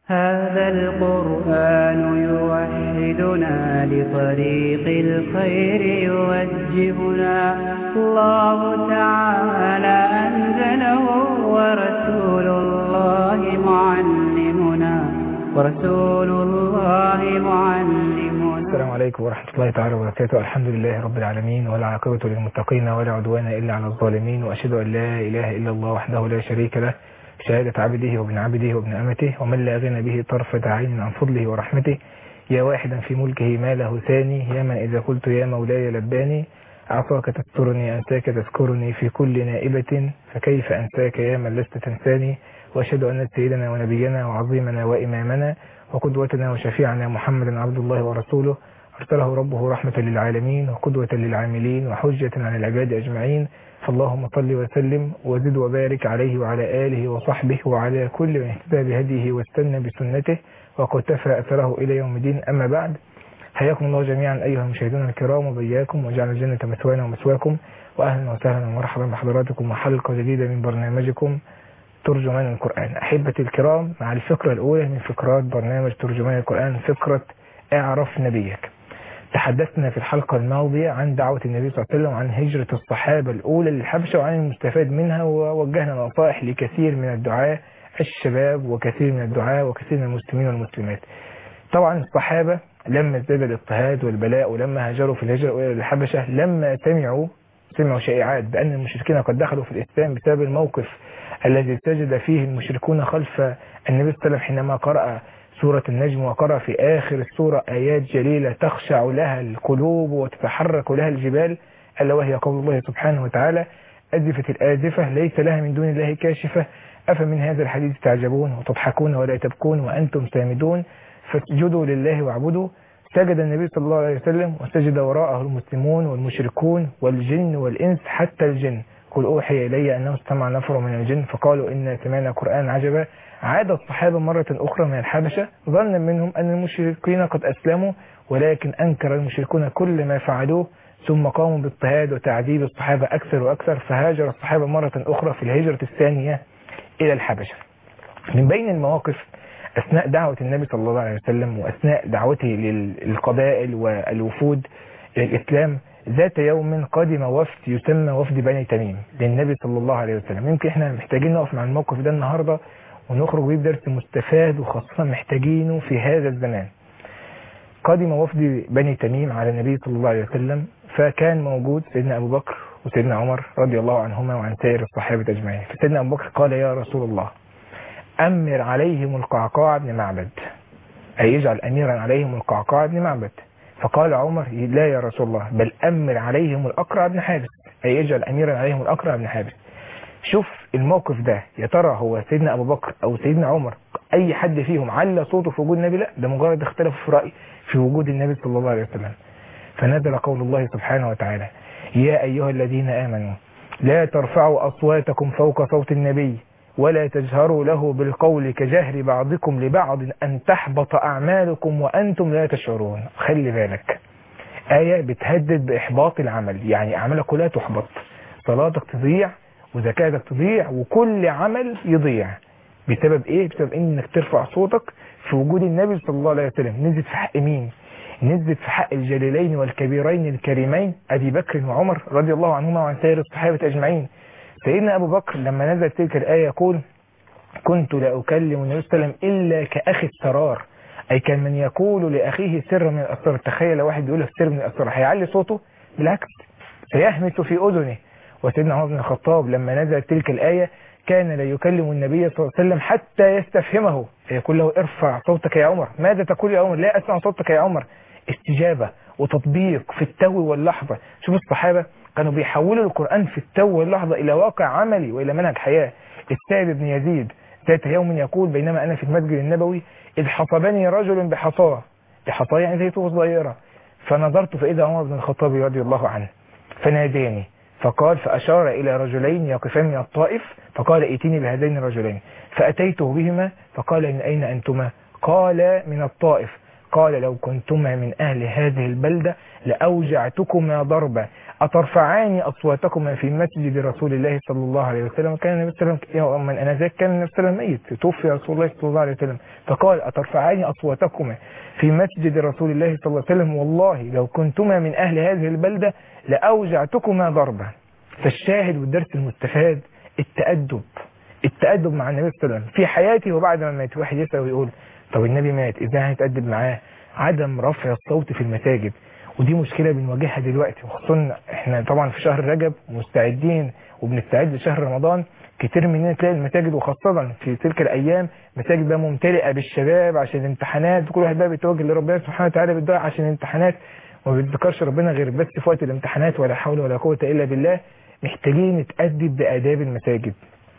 هذا القرآن يوحدنا لطريق الخير يوجهنا الله تعالى أنزله ورسول الله معلمنا ورسول الله معلمنا السلام عليكم ورحمة الله تعالى وبركاته الحمد لله رب العالمين ولا عاقبة للمتقين ولا عدوان إلا على الظالمين وأشهد أن لا إله إلا الله وحده لا شريك له شهادة عبده وابن عبده وابن أمته ومن لا غنى به طرفة عين عن فضله ورحمته يا واحدا في ملكه ما له ثاني يا من إذا قلت يا مولاي لباني عصاك تسترني أنساك تذكرني في كل نائبة فكيف أنساك يا من لست تنساني وأشهد أن سيدنا ونبينا وعظيمنا وإمامنا وقدوتنا وشفيعنا محمدا عبد الله ورسوله أرسله ربه رحمة للعالمين وقدوة للعاملين وحجة على العباد أجمعين فاللهم صل وسلم وزد وبارك عليه وعلى آله وصحبه وعلى كل من اهتدى بهديه واستنى بسنته وقتفى أثره إلى يوم الدين أما بعد حياكم الله جميعا أيها المشاهدون الكرام وبياكم وجعل الجنة مثوانا ومثواكم وأهلا وسهلا ومرحبا بحضراتكم وحلقة جديدة من برنامجكم ترجمان القرآن أحبتي الكرام مع الفقرة الأولى من فقرات برنامج ترجمان القرآن فقرة اعرف نبيك تحدثنا في الحلقة الماضية عن دعوة النبي صلى الله عليه وسلم عن هجرة الصحابة الأولى للحبشة وعن المستفاد منها ووجهنا نصائح لكثير من الدعاة الشباب وكثير من الدعاة وكثير من المسلمين والمسلمات طبعا الصحابة لما ازداد الاضطهاد والبلاء ولما هاجروا في الهجرة الأولى للحبشة لما سمعوا سمعوا شائعات بأن المشركين قد دخلوا في الإسلام بسبب الموقف الذي سجد فيه المشركون خلف النبي صلى الله عليه وسلم حينما قرأ سورة النجم وقرأ في آخر السورة آيات جليلة تخشع لها القلوب وتتحرك لها الجبال ألا وهي قول الله سبحانه وتعالى أزفت الآزفة ليس لها من دون الله كاشفة أفمن هذا الحديث تعجبون وتضحكون ولا تبكون وأنتم سامدون فاسجدوا لله واعبدوا سجد النبي صلى الله عليه وسلم وسجد وراءه المسلمون والمشركون والجن والإنس حتى الجن قل أوحي إلي أنه استمع نفر من الجن فقالوا إنا سمعنا قرآن عجبا عاد الصحابة مرة أخرى من الحبشة ظنا منهم أن المشركين قد أسلموا ولكن أنكر المشركون كل ما فعلوه ثم قاموا باضطهاد وتعذيب الصحابة أكثر وأكثر فهاجر الصحابة مرة أخرى في الهجرة الثانية إلى الحبشة من بين المواقف أثناء دعوة النبي صلى الله عليه وسلم وأثناء دعوته للقبائل والوفود إلى الإسلام ذات يوم قدم وفد يسمى وفد بني تميم للنبي صلى الله عليه وسلم يمكن احنا محتاجين نقف مع الموقف ده النهارده ونخرج بيه بدرس مستفاد وخاصة محتاجينه في هذا الزمان قدم وفد بني تميم على النبي صلى الله عليه وسلم فكان موجود سيدنا أبو بكر وسيدنا عمر رضي الله عنهما وعن سائر الصحابة أجمعين فسيدنا أبو بكر قال يا رسول الله أمر عليهم القعقاع بن معبد أي يجعل أميرا عليهم القعقاع بن معبد فقال عمر لا يا رسول الله بل أمر عليهم الأقرع بن حابس أي يجعل أميرا عليهم الأقرع بن حابس شوف الموقف ده يا ترى هو سيدنا أبو بكر أو سيدنا عمر أي حد فيهم على صوته في وجود النبي لا ده مجرد اختلف في رأي في وجود النبي صلى الله عليه وسلم فنزل قول الله سبحانه وتعالى يا أيها الذين آمنوا لا ترفعوا أصواتكم فوق صوت النبي ولا تجهروا له بالقول كجهر بعضكم لبعض أن تحبط أعمالكم وأنتم لا تشعرون خلي بالك آية بتهدد بإحباط العمل يعني أعمالك كلها تحبط صلاتك تضيع وزكاتك تضيع وكل عمل يضيع بسبب ايه بسبب انك ترفع صوتك في وجود النبي صلى الله عليه وسلم نزلت في حق مين نزلت في حق الجليلين والكبيرين الكريمين ابي بكر وعمر رضي الله عنهما وعن سائر الصحابه اجمعين سيدنا ابو بكر لما نزلت تلك الايه يقول كنت لا اكلم النبي صلى الله عليه وسلم الا كاخي السرار اي كان من يقول لاخيه سر من الاسرار تخيل واحد يقول لك سر من الاسرار هيعلي صوته بالعكس سيهمس في اذنه وسيدنا عمر بن الخطاب لما نزلت تلك الآية كان لا يكلم النبي صلى الله عليه وسلم حتى يستفهمه يقول له ارفع صوتك يا عمر ماذا تقول يا عمر لا أسمع صوتك يا عمر استجابة وتطبيق في التو واللحظة شوف الصحابة كانوا بيحولوا القرآن في التو واللحظة إلى واقع عملي وإلى منهج حياة السائب بن يزيد ذات يوم يقول بينما أنا في المسجد النبوي إذ حصبني رجل بحصاه بحصاه يعني زي طوب صغيرة فنظرت فإذا عمر بن الخطاب رضي الله عنه فناداني فقال فأشار إلى رجلين يقفان من الطائف فقال ائتني بهذين الرجلين فأتيته بهما فقال من أين أنتما قال من الطائف قال لو كنتما من أهل هذه البلدة لأوجعتكما ضربا أترفعان أصواتكما في مسجد رسول الله صلى الله عليه وسلم كان النبي صلى الله عليه وسلم يوم من أنذاك كان النبي صلى الله عليه وسلم ميت توفي رسول الله صلى الله عليه وسلم فقال أترفعان أصواتكما في مسجد رسول الله صلى الله عليه وسلم والله لو كنتما من أهل هذه البلدة لأوجعتكما ضربا فالشاهد والدرس المستفاد التأدب التأدب مع النبي صلى الله عليه وسلم في حياته وبعد ما مات واحد يسأل ويقول طب النبي مات ازاي هنتأدب معاه عدم رفع الصوت في المساجد ودي مشكلة بنواجهها دلوقتي وخصوصا احنا طبعا في شهر رجب مستعدين وبنستعد لشهر رمضان كتير مننا تلاقي المساجد وخاصة في تلك الأيام مساجد بقى ممتلئة بالشباب عشان الامتحانات وكل واحد بقى بيتوجه لربنا سبحانه وتعالى بالدعاء عشان الامتحانات وما بيتذكرش ربنا غير بس في وقت الامتحانات ولا حول ولا قوة إلا بالله محتاجين نتأدب بآداب المساجد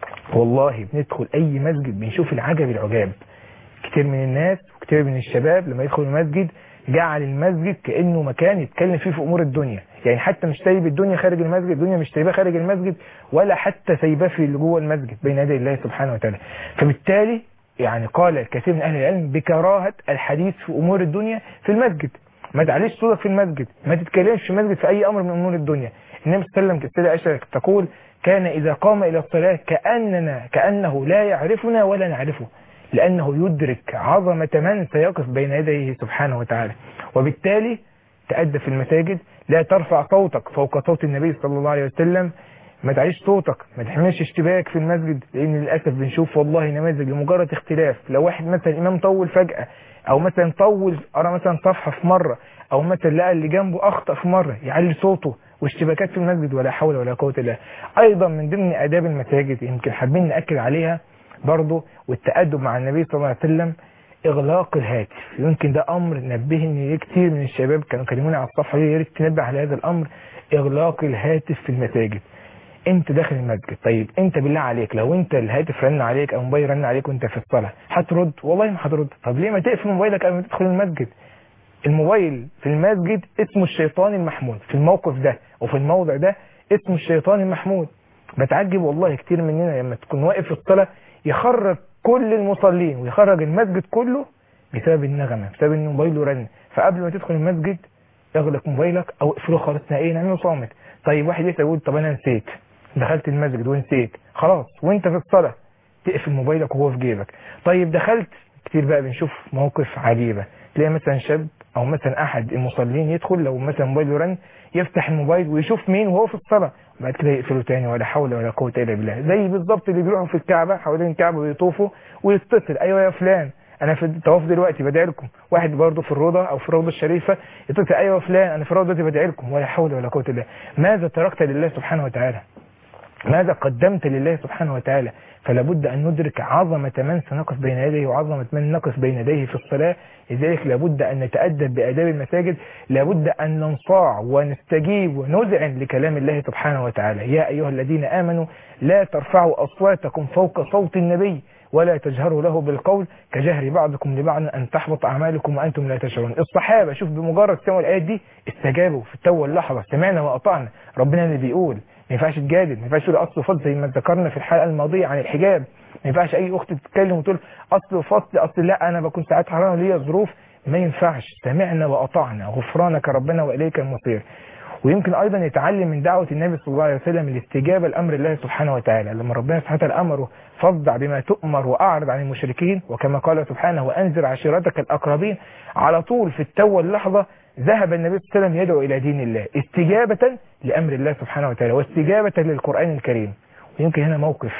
والله بندخل أي مسجد بنشوف العجب العجاب كتير من الناس وكتير من الشباب لما يدخل المسجد جعل المسجد كأنه مكان يتكلم فيه في أمور الدنيا يعني حتى مش سايب الدنيا خارج المسجد الدنيا مش سايباه خارج المسجد ولا حتى سايباه في اللي جوه المسجد بين يدي الله سبحانه وتعالى فبالتالي يعني قال الكثير من أهل العلم بكراهة الحديث في أمور الدنيا في المسجد ما تعليش صوتك في المسجد ما تتكلمش في المسجد في أي أمر من أمور الدنيا النبي صلى الله عليه وسلم السيدة عائشة تقول كان إذا قام إلى الصلاة كأننا كأنه لا يعرفنا ولا نعرفه لأنه يدرك عظمة من سيقف بين يديه سبحانه وتعالى وبالتالي تأدى في المساجد لا ترفع صوتك فوق صوت النبي صلى الله عليه وسلم ما تعيش صوتك ما تحملش اشتباك في المسجد لأن للأسف بنشوف والله نماذج لمجرد اختلاف لو واحد مثلا الإمام طول فجأة أو مثلا طول قرأ مثلا صفحة في مرة أو مثلا لقى اللي جنبه أخطأ في مرة يعلي صوته واشتباكات في المسجد ولا حول ولا قوة إلا أيضا من ضمن آداب المساجد يمكن حابين نأكد عليها برضه والتأدب مع النبي صلى الله عليه وسلم إغلاق الهاتف يمكن ده أمر نبهني كتير من الشباب كانوا كلموني على الصفحة دي يا ريت تنبه على هذا الأمر إغلاق الهاتف في المساجد انت داخل المسجد طيب انت بالله عليك لو انت الهاتف رن عليك او موبايل رن عليك وانت في الصلاة هترد والله ما هترد طب ليه ما تقفل موبايلك قبل ما تدخل المسجد الموبايل في المسجد اسمه الشيطان المحمود في الموقف ده وفي الموضع ده اسمه الشيطان المحمود بتعجب والله كتير مننا لما تكون واقف في الصلاة يخرج كل المصلين ويخرج المسجد كله بسبب النغمة بسبب ان موبايله رن فقبل ما تدخل المسجد اغلق موبايلك او اقفله خالص نهائيا اعمله صامت طيب واحد يسأل يقول طب انا نسيت دخلت المسجد ونسيت خلاص وانت في الصلاة تقفل موبايلك وهو في جيبك طيب دخلت كتير بقى بنشوف مواقف عجيبة تلاقي مثلا شاب او مثلا احد المصلين يدخل لو مثلا موبايله رن يفتح الموبايل ويشوف مين وهو في الصلاة بعد كده يقفله تاني ولا حول ولا قوة الا بالله زي بالظبط اللي بيروحوا في الكعبة حوالين الكعبة ويطوفوا ويتصل ايوه يا فلان انا في الطواف دلوقتي بدعي لكم واحد برضه في الروضه او في الروضه الشريفه يتصل ايوه فلان انا في الروضه دلوقتي بدعي لكم ولا حول ولا قوه الا بالله ماذا تركت لله سبحانه وتعالى ماذا قدمت لله سبحانه وتعالى فلا بد أن ندرك عظمة من سنقف بين يديه وعظمة من نقف بين يديه في الصلاة لذلك لابد أن نتأدب بآداب المساجد لابد أن ننصاع ونستجيب ونذعن لكلام الله سبحانه وتعالى يا أيها الذين آمنوا لا ترفعوا أصواتكم فوق صوت النبي ولا تجهروا له بالقول كجهر بعضكم لبعض أن تحبط أعمالكم وأنتم لا تشعرون الصحابة شوف بمجرد سمعوا الآيات دي استجابوا في التو اللحظة سمعنا وأطعنا ربنا اللي بيقول ما ينفعش تجادل ما ينفعش تقول اصل فصل زي ما ذكرنا في الحلقه الماضيه عن الحجاب ما ينفعش اي اخت تتكلم وتقول اصل فصل اصل لا انا بكون ساعات حرام ليا ظروف ما ينفعش سمعنا واطعنا غفرانك ربنا واليك المصير ويمكن ايضا يتعلم من دعوه النبي صلى الله عليه وسلم الاستجابه لامر الله سبحانه وتعالى لما ربنا سبحانه وتعالى امره فاصدع بما تؤمر واعرض عن المشركين وكما قال سبحانه وانذر عشيرتك الاقربين على طول في التو اللحظه ذهب النبي صلى الله عليه وسلم يدعو إلى دين الله استجابة لأمر الله سبحانه وتعالى واستجابة للقرآن الكريم ويمكن هنا موقف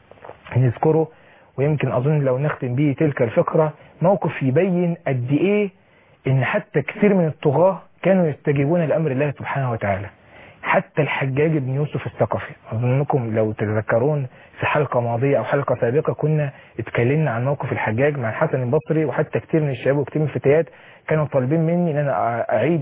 نذكره ويمكن أظن لو نختم به تلك الفقرة موقف يبين قد إيه إن حتى كثير من الطغاة كانوا يستجيبون لأمر الله سبحانه وتعالى حتى الحجاج بن يوسف الثقفي أظنكم لو تتذكرون في حلقة ماضية أو حلقة سابقة كنا اتكلمنا عن موقف الحجاج مع الحسن البصري وحتى كتير من الشباب وكتير من الفتيات كانوا طالبين مني ان انا اعيد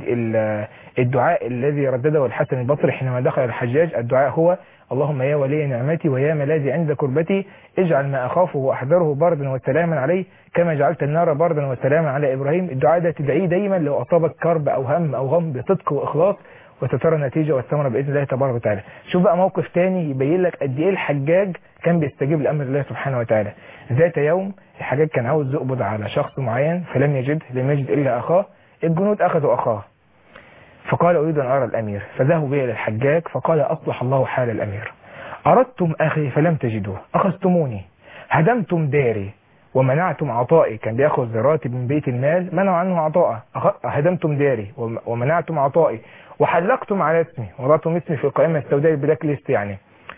الدعاء الذي ردده الحسن البصري حينما دخل الحجاج الدعاء هو اللهم يا ولي نعمتي ويا ملاذي عند كربتي اجعل ما اخافه واحذره بردا وسلاما عليه كما جعلت النار بردا وسلاما على ابراهيم الدعاء ده تدعيه دايما لو اصابك كرب او هم او غم بصدق واخلاص وسترى النتيجة والثمرة بإذن الله تبارك وتعالى شوف بقى موقف تاني يبين لك قد إيه الحجاج كان بيستجيب لأمر الله سبحانه وتعالى ذات يوم الحجاج كان عاوز يقبض على شخص معين فلم يجد لم يجد الا اخاه الجنود اخذوا اخاه فقال اريد ان ارى الامير فذهبوا به الى الحجاج فقال اصلح الله حال الامير اردتم اخي فلم تجدوه اخذتموني هدمتم داري ومنعتم عطائي كان بياخذ راتب من بيت المال منعوا عنه عطاءه أخ- هدمتم داري وم- ومنعتم عطائي وحلقتم على اسمي وضعتم اسمي في القائمه السوداء البلاك ليست يعني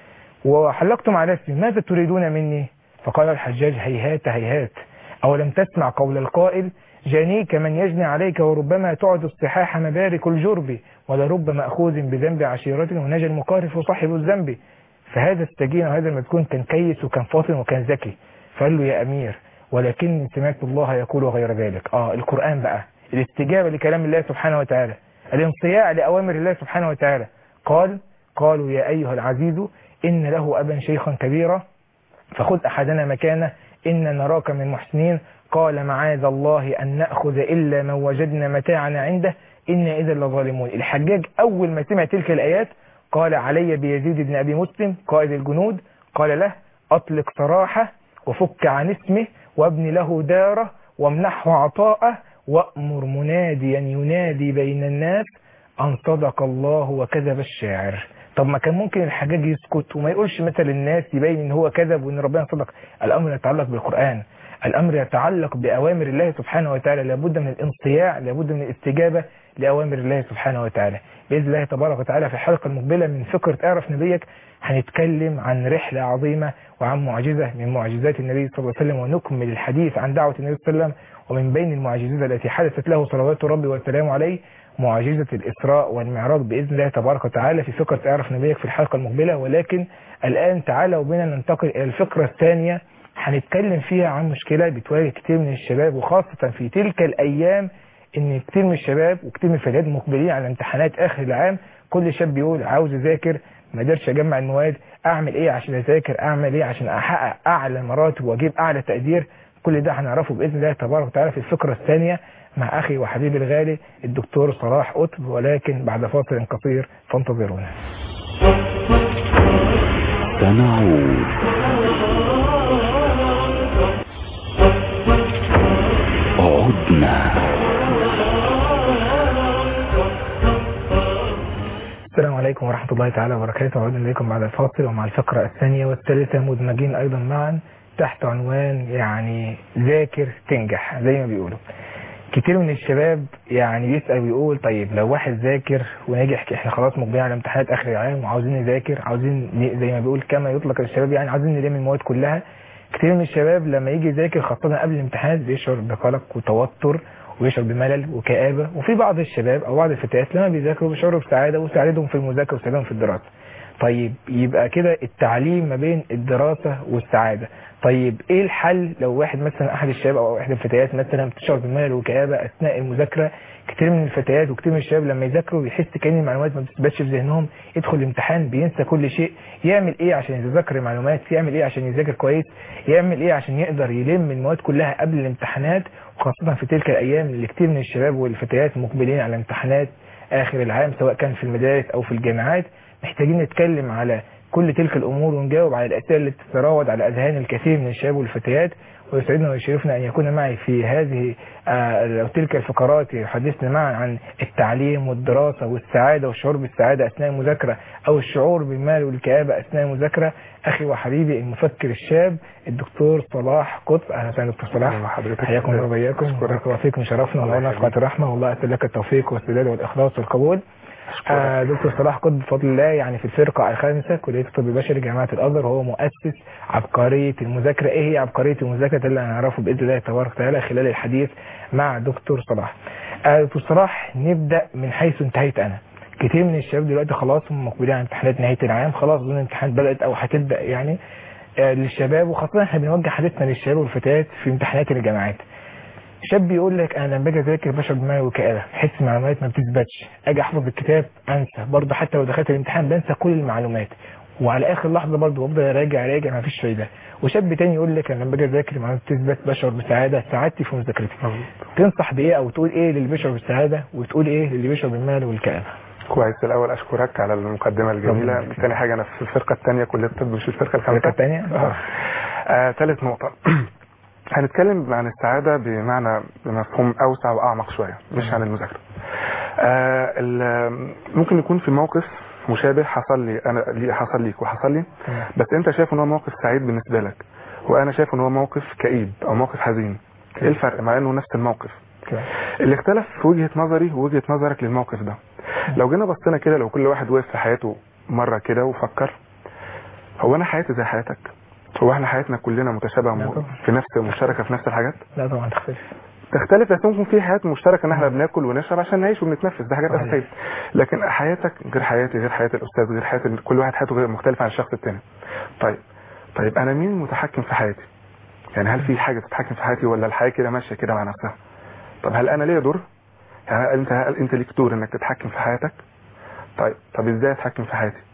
وحلقتم على اسمي ماذا تريدون مني فقال الحجاج هيهات هيهات أولم تسمع قول القائل جانيك من يجني عليك وربما تعد الصحاح مبارك الجرب ولرب مأخوذ بذنب عشيرة ونجا المقارف صاحب الذنب فهذا السجين وهذا المسكون كان كيس وكان فاطن وكان ذكي فقال له يا أمير ولكني سمعت الله يقول غير ذلك آه القرآن بقى الاستجابة لكلام الله سبحانه وتعالى الانصياع لأوامر الله سبحانه وتعالى قال قالوا يا أيها العزيز إن له أبا شيخا كبيرا فخذ أحدنا مكانه إن نراك من محسنين قال معاذ الله أن نأخذ إلا من وجدنا متاعنا عنده إنا إذا لظالمون الحجاج أول ما سمع تلك الآيات قال علي بيزيد بن أبي مسلم قائد الجنود قال له أطلق سراحه وفك عن اسمه وابن له داره وامنحه عطاءه وأمر مناديا ينادي بين الناس أن صدق الله وكذب الشاعر طب ما كان ممكن الحجاج يسكت وما يقولش مثل الناس يبين ان هو كذب وان ربنا صدق الامر يتعلق بالقرآن الامر يتعلق باوامر الله سبحانه وتعالى لابد من الانصياع لابد من الاستجابة لاوامر الله سبحانه وتعالى باذن الله تبارك وتعالى في الحلقة المقبلة من فكرة اعرف نبيك هنتكلم عن رحلة عظيمة وعن معجزة من معجزات النبي صلى الله عليه وسلم ونكمل الحديث عن دعوة النبي صلى الله عليه وسلم ومن بين المعجزات التي حدثت له صلوات ربي والسلام عليه معجزة الإسراء والمعراج بإذن الله تبارك وتعالى في فكرة اعرف نبيك في الحلقة المقبلة ولكن الآن تعالوا بنا ننتقل إلى الفكرة الثانية هنتكلم فيها عن مشكلة بتواجه كتير من الشباب وخاصة في تلك الأيام إن كتير من الشباب وكتير من الفتيات مقبلين على امتحانات آخر العام كل شاب بيقول عاوز أذاكر ما قدرش أجمع المواد أعمل إيه عشان أذاكر أعمل إيه عشان أحقق أعلى مراتب وأجيب أعلى تقدير كل ده هنعرفه بإذن الله تبارك وتعالى في الفكرة الثانية مع أخي وحبيبي الغالي الدكتور صلاح قطب ولكن بعد فاصل قصير فانتظرونا سنعود عدنا السلام عليكم ورحمة الله تعالى وبركاته عودنا إليكم بعد الفاصل ومع الفقرة الثانية والثالثة مدمجين أيضا معا تحت عنوان يعني ذاكر تنجح زي ما بيقولوا كتير من الشباب يعني بيسأل ويقول طيب لو واحد ذاكر ونجح احنا خلاص مقبلين على امتحانات اخر العام وعاوزين نذاكر عاوزين ن- زي ما بيقول كما يطلق الشباب يعني عاوزين نلم المواد كلها كتير من الشباب لما يجي يذاكر خاصة قبل الامتحانات بيشعر بقلق وتوتر ويشعر بملل وكآبة وفي بعض الشباب او بعض الفتيات لما بيذاكروا بيشعروا بسعادة وسعادتهم في المذاكرة وسعادتهم في الدراسة طيب يبقى كده التعليم ما بين الدراسة والسعادة طيب ايه الحل لو واحد مثلا احد الشباب او احد الفتيات مثلا بتشعر بملل وكآبة اثناء المذاكرة كتير من الفتيات وكتير من الشباب لما يذاكروا بيحس كأن المعلومات ما بتثبتش في ذهنهم يدخل الامتحان بينسى كل شيء يعمل ايه عشان يتذكر المعلومات يعمل ايه عشان يذاكر كويس يعمل ايه عشان يقدر يلم المواد كلها قبل الامتحانات وخاصة في تلك الايام اللي كتير من الشباب والفتيات مقبلين على امتحانات اخر العام سواء كان في المدارس او في الجامعات محتاجين نتكلم على كل تلك الأمور ونجاوب على الأسئلة اللي بتتراود على أذهان الكثير من الشباب والفتيات ويسعدنا ويشرفنا أن يكون معي في هذه آه، أو تلك الفقرات يحدثنا معا عن التعليم والدراسة والسعادة والشعور بالسعادة أثناء المذاكرة أو الشعور بالمال والكآبة أثناء المذاكرة أخي وحبيبي المفكر الشاب الدكتور صلاح قطب أهلا وسهلا دكتور صلاح أهلا حضرتك. حياكم الله وبياكم أشكرك. بارك الله فيكم شرفنا الله ونورنا في يخليك. قناة الرحمة والله أسأل لك التوفيق والسداد والإخلاص والقبول آه دكتور صلاح قطب بفضل الله يعني في الفرقة الخامسة كلية الطب البشري جامعة الأزهر وهو مؤسس عبقرية المذاكرة إيه هي عبقرية المذاكرة ده اللي هنعرفه بإذن الله تبارك وتعالى خلال الحديث مع دكتور صلاح آه دكتور صلاح نبدأ من حيث انتهيت أنا كتير من الشباب دلوقتي خلاص هم مقبلين على امتحانات نهاية العام خلاص ظن الامتحانات بدأت أو هتبدأ يعني آه للشباب وخاصة احنا بنوجه حديثنا للشباب والفتيات في امتحانات الجامعات شاب يقول لك انا لما باجي اذاكر بشرب دماغي وكآبة بحس المعلومات ما بتثبتش اجي احفظ الكتاب انسى برضه حتى لو دخلت الامتحان بنسى كل المعلومات وعلى اخر لحظه برضه بفضل اراجع اراجع ما فيش فايده وشاب تاني يقول لك انا لما باجي اذاكر المعلومات بتثبت بشعر بسعاده سعادتي في مذاكرتي تنصح بايه او تقول ايه للي بيشعر بالسعاده وتقول ايه للي بيشعر بالمال والكآبه كويس الاول اشكرك على المقدمه الجميله ربنا ثاني حاجه انا في الفرقه الثانيه كليه الطب مش الفرقه الفرقه الخامسه الثانيه آه، ثالث نقطه هنتكلم عن السعادة بمعنى بمفهوم أوسع وأعمق شوية مش عن المذاكرة آه ال- ممكن يكون في موقف مشابه حصل لي أنا لي حصل ليك وحصل لي تمام. بس أنت شايف إن هو موقف سعيد بالنسبة لك وأنا شايف إن هو موقف كئيب أو موقف حزين إيه الفرق مع إنه نفس الموقف تمام. اللي اختلف في وجهة نظري ووجهة نظرك للموقف ده لو جينا بصينا كده لو كل واحد وقف في حياته مرة كده وفكر هو انا حياتي زي حياتك هو احنا حياتنا كلنا متشابهة لا م- طبعا. في نفس مشتركة في نفس الحاجات لا طبعا تختلف تختلف بس ممكن في حياة مشتركة ان احنا بناكل ونشرب عشان نعيش ونتنفس ده حاجات صحيح. اساسية لكن حياتك غير حياتي غير حياة الاستاذ غير حياة ال- كل واحد حياته غير مختلفة عن الشخص التاني طيب طيب انا مين المتحكم في حياتي يعني هل في حاجة تتحكم في حياتي ولا الحياة كده ماشية كده مع نفسها طب هل انا ليا دور يعني هل انت هل انت ليك دور انك تتحكم في حياتك طيب طب ازاي اتحكم في حياتي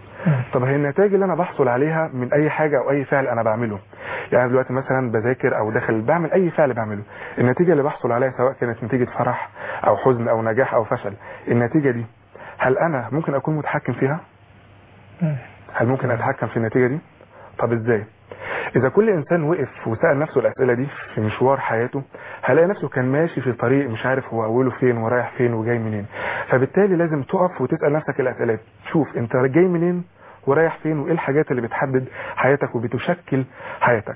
طب هي النتائج اللي انا بحصل عليها من اي حاجه او اي فعل انا بعمله يعني دلوقتي مثلا بذاكر او داخل بعمل اي فعل بعمله النتيجه اللي بحصل عليها سواء كانت نتيجه فرح او حزن او نجاح او فشل النتيجه دي هل انا ممكن اكون متحكم فيها مم. هل ممكن اتحكم في النتيجه دي طب ازاي اذا كل انسان وقف وسال نفسه الاسئله دي في مشوار حياته هلاقي نفسه كان ماشي في طريق مش عارف هو اوله فين ورايح فين وجاي منين فبالتالي لازم تقف وتسال نفسك الاسئله دي. شوف انت جاي منين ورايح فين وايه الحاجات اللي بتحدد حياتك وبتشكل حياتك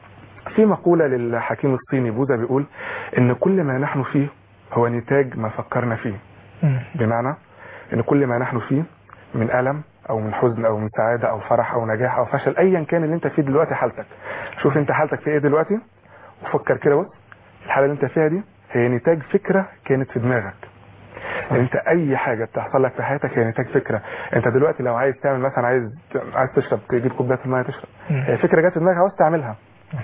في مقولة للحكيم الصيني بوذا بيقول ان كل ما نحن فيه هو نتاج ما فكرنا فيه مم. بمعنى ان كل ما نحن فيه من ألم او من حزن او من سعادة او فرح او نجاح او فشل ايا كان اللي انت فيه دلوقتي حالتك شوف انت حالتك في ايه دلوقتي وفكر كده بص الحالة اللي انت فيها دي هي نتاج فكرة كانت في دماغك انت اي حاجة بتحصل لك في حياتك هي نتاج فكرة انت دلوقتي لو عايز تعمل مثلا عايز عايز تشرب تجيب كوبايه الميه تشرب مم. هي فكرة جت في دماغك عاوز تعملها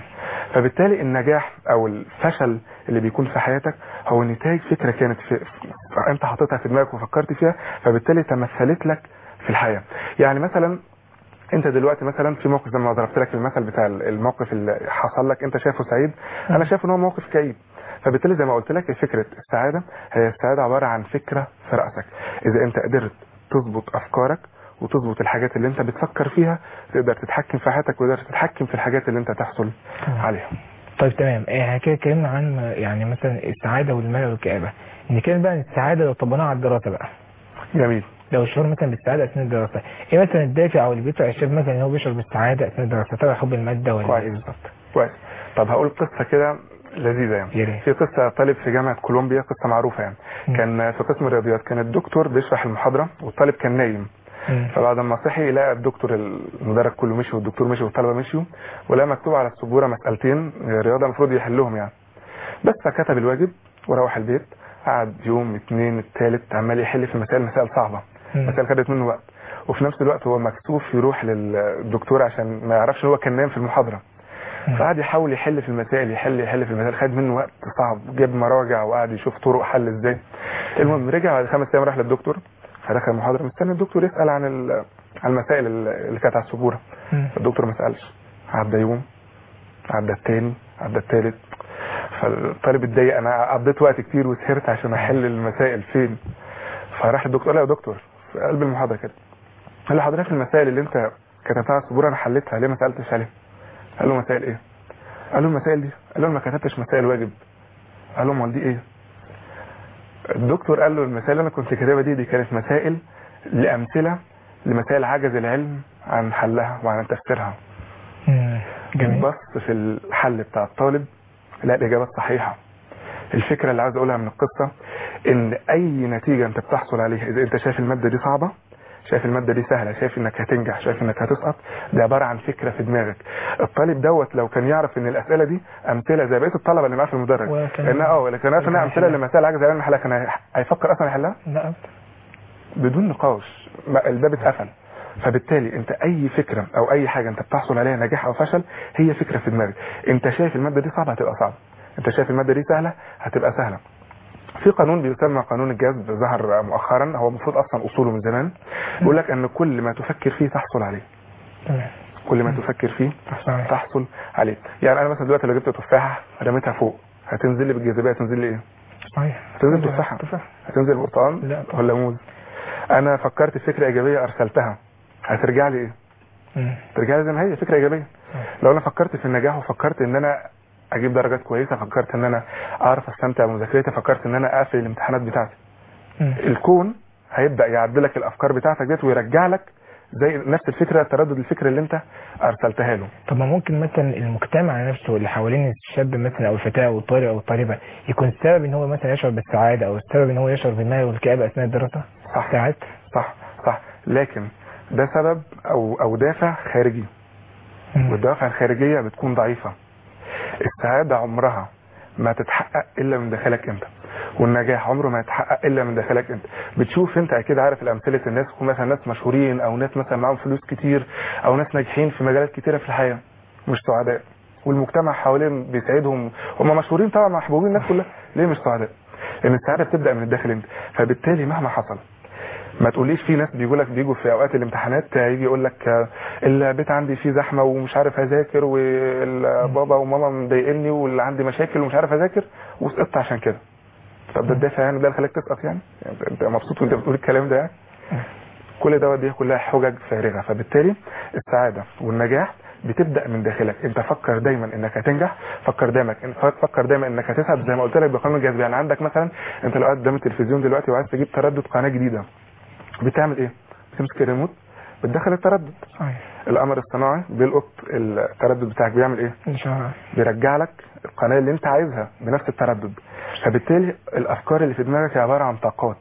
فبالتالي النجاح او الفشل اللي بيكون في حياتك هو نتاج فكرة كانت في في- انت حاططها في دماغك وفكرت فيها فبالتالي تمثلت لك في الحياة يعني مثلا انت دلوقتي مثلا في موقف زي ما ضربت لك المثل بتاع الموقف اللي حصل لك انت شايفه سعيد انا شايف ان هو موقف كئيب فبالتالي زي ما قلت لك هي فكره السعاده هي السعاده عباره عن فكره في راسك اذا انت قدرت تظبط افكارك وتظبط الحاجات اللي انت بتفكر فيها تقدر تتحكم في حياتك وتقدر تتحكم في الحاجات اللي انت تحصل عليها طيب تمام احنا كده اتكلمنا عن يعني مثلا السعاده والملل والكآبه نتكلم بقى عن السعاده لو طبقناها على الدراسه بقى جميل لو الشعور مثلا بالسعاده اثناء الدراسه ايه مثلا الدافع او اللي بيدفع الشاب مثلا ان هو بيشعر بالسعاده اثناء الدراسه تبع حب الماده ولا كويس. ايه بالظبط كويس طب هقول قصه كده لذيذه يا يعني ريت. في قصه طالب في جامعه كولومبيا قصه معروفه يعني مم. كان في قسم الرياضيات كان الدكتور بيشرح المحاضره والطالب كان نايم مم. فبعد ما صحي لقى الدكتور المدرج كله مشي والدكتور مشي والطلبه مشيوا ولقى مكتوب على السبوره مسالتين رياضه المفروض يحلهم يعني بس فكتب الواجب وروح البيت قعد يوم اتنين التالت عمال يحل في مسائل مسائل صعبه مم. مسائل خدت منه وقت وفي نفس الوقت هو مكسوف يروح للدكتور عشان ما يعرفش هو كان نايم في المحاضره مم. فقعد يحاول يحل في المسائل يحل يحل في المسائل خد منه وقت صعب جاب مراجع وقعد يشوف طرق حل ازاي المهم رجع بعد خمس ايام راح للدكتور فدخل المحاضره مستني الدكتور يسال عن ال- عن المسائل اللي كانت على السبوره مم. الدكتور ما سالش عدى يوم عدى التاني عدى التالت فالطالب اتضايق انا قضيت وقت كتير وسهرت عشان احل المسائل فين فراح الدكتور قال له يا دكتور في قلب المحاضره كده قال له حضرتك المسائل اللي انت كتبتها على السبوره انا حليتها ليه ما سالتش عليها قال له مسائل ايه قال له المسائل دي قال له أنا ما كتبتش مسائل واجب قال له امال دي ايه الدكتور قال له المسائل اللي انا كنت كاتبها دي دي كانت مسائل لامثله لمسائل عجز العلم عن حلها وعن تفسيرها مم. جميل بص في الحل بتاع الطالب لا الاجابات صحيحه الفكره اللي عاوز اقولها من القصه ان اي نتيجه انت بتحصل عليها اذا انت شايف الماده دي صعبه شايف الماده دي سهله شايف انك هتنجح شايف انك هتسقط ده عباره عن فكره في دماغك الطالب دوت لو كان يعرف ان الاسئله دي امثله زي بقيه الطلبه اللي معاه في المدرج وكان- لان اه لكن عارف انها وكان امثله يحلها. لمسائل عجز العلم حلها كان هي- هيفكر اصلا يحلها لا أبدا. بدون نقاش ما- الباب اتقفل فبالتالي انت اي فكره او اي حاجه انت بتحصل عليها نجاح او فشل هي فكره في دماغك انت شايف الماده دي صعبه هتبقى صعبه انت شايف الماده دي سهله هتبقى سهله في قانون بيسمى قانون الجذب ظهر مؤخرا هو المفروض اصلا اصوله من زمان بيقول لك ان كل ما تفكر فيه تحصل عليه تمام كل ما تفكر فيه تحصل عليه. تحصل عليه يعني انا مثلا دلوقتي لو جبت تفاحه رميتها فوق هتنزل لي بالجاذبيه هتنزل لي ايه صحيح هتنزل تفاحه تفاحة. هتنزل برتقال لا. ولا موز انا فكرت في فكره ايجابيه ارسلتها هترجع لي ايه مم. ترجع لي زي ما هي فكره ايجابيه لو انا فكرت في النجاح وفكرت ان انا اجيب درجات كويسه فكرت ان انا اعرف استمتع بمذاكرتي فكرت ان انا اقفل الامتحانات بتاعتي مم. الكون هيبدا يعدل لك الافكار بتاعتك ديت ويرجع لك زي نفس الفكره تردد الفكره اللي انت ارسلتها له طب ما ممكن مثلا المجتمع نفسه اللي حوالين الشاب مثلا او الفتاه او الطالب او الطالبه يكون السبب ان هو مثلا يشعر بالسعاده او السبب ان هو يشعر بالملل والكآبه اثناء الدراسه صح ساعات صح صح لكن ده سبب او او دافع خارجي مم. والدوافع الخارجيه بتكون ضعيفه السعاده عمرها ما تتحقق الا من داخلك انت والنجاح عمره ما يتحقق الا من داخلك انت بتشوف انت اكيد عارف الامثله الناس يكون مثلا ناس مشهورين او ناس مثلا معاهم فلوس كتير او ناس ناجحين في مجالات كتيره في الحياه مش سعداء والمجتمع حواليهم بيساعدهم هم مشهورين طبعا محبوبين الناس كلها ليه مش سعداء لان السعاده بتبدا من الداخل انت فبالتالي مهما حصل ما تقوليش في ناس بيجوا لك بيجوا في اوقات الامتحانات يجي يقول لك آه، البيت عندي فيه زحمه ومش عارف اذاكر والبابا وماما مضايقني واللي عندي مشاكل ومش عارف اذاكر وسقطت عشان كده طب ده الدافع يعني ده اللي خلاك تسقط يعني, يعني أنت- انت مبسوط وانت بتقول الكلام ده يعني كل دوت دي كلها حجج فارغه فبالتالي السعاده والنجاح بتبدا من داخلك انت فكر دايما انك هتنجح فكر دايما فكر دايما انك هتسعد زي ما قلت لك بقانون الجاذبيه يعني عندك مثلا انت لو قاعد قدام التلفزيون دلوقتي وعايز تجيب تردد قناه جديده بتعمل ايه بتمسك الريموت بتدخل التردد صحيح القمر الصناعي بيلقط التردد بتاعك بيعمل ايه ان شاء الله بيرجع لك القناه اللي انت عايزها بنفس التردد فبالتالي الافكار اللي في دماغك هي عباره عن طاقات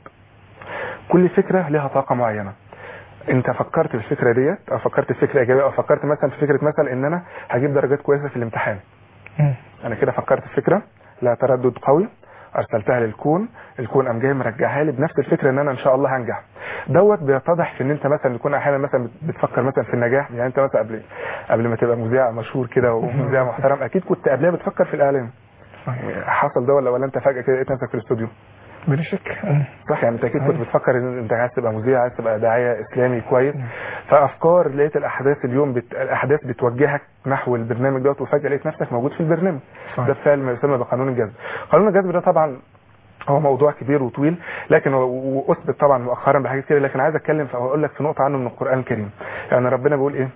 كل فكره لها طاقه معينه انت فكرت في الفكره ديت او فكرت في فكره ايجابيه او فكرت مثلا في فكره مثلا ان انا هجيب درجات كويسه في الامتحان مم. انا كده فكرت في فكره لها تردد قوي ارسلتها للكون الكون قام جاي مرجعها لي بنفس الفكره ان انا ان شاء الله هنجح دوت بيتضح في ان انت مثلا تكون احيانا مثلا بت- بتفكر مثلا في النجاح يعني انت مثلا قبل قبل ما تبقى مذيع مشهور كده ومذيع محترم اكيد كنت قبلها بتفكر في الاعلام صحيح حصل ده ولا ولا انت فجاه كده لقيت نفسك في الاستوديو بلا شك مم. صح يعني انت اكيد كنت أيوة. بتفكر ان انت عايز تبقى مذيع عايز تبقى داعيه اسلامي كويس فافكار لقيت الاحداث اليوم بت... الاحداث بتوجهك نحو البرنامج دوت وفجاه لقيت نفسك موجود في البرنامج صحيح. ده فعل ما يسمى بقانون الجذب قانون الجذب ده طبعا هو موضوع كبير وطويل لكن هو واثبت طبعا مؤخرا بحاجات كتير لكن عايز اتكلم في اقول لك في نقطه عنه من القران الكريم يعني ربنا بيقول ايه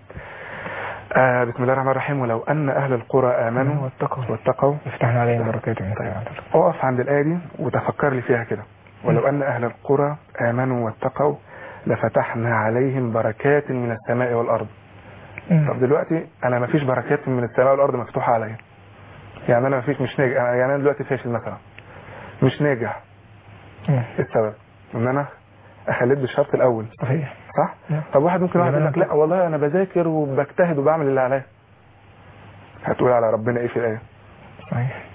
آه بسم الله الرحمن الرحيم ولو ان اهل القرى امنوا واتقوا واتقوا يفتحنا عليهم بركات من طيب. سماء اقف عند الآية دي وتفكر لي فيها كده ولو أن أهل القرى آمنوا واتقوا لفتحنا عليهم بركات من السماء والأرض طب دلوقتي أنا ما فيش بركات من السماء والأرض مفتوحة عليا يعني أنا ما فيش مش ناجح يعني أنا دلوقتي فاشل مثلا مش ناجح إيه السبب إن أنا أخليت بالشرط الأول صحيح صح نعم. طب واحد ممكن واحد يقول لك زمان لا والله أنا بذاكر وبجتهد وبعمل اللي عليا هتقول على ربنا إيه في الآية صحيح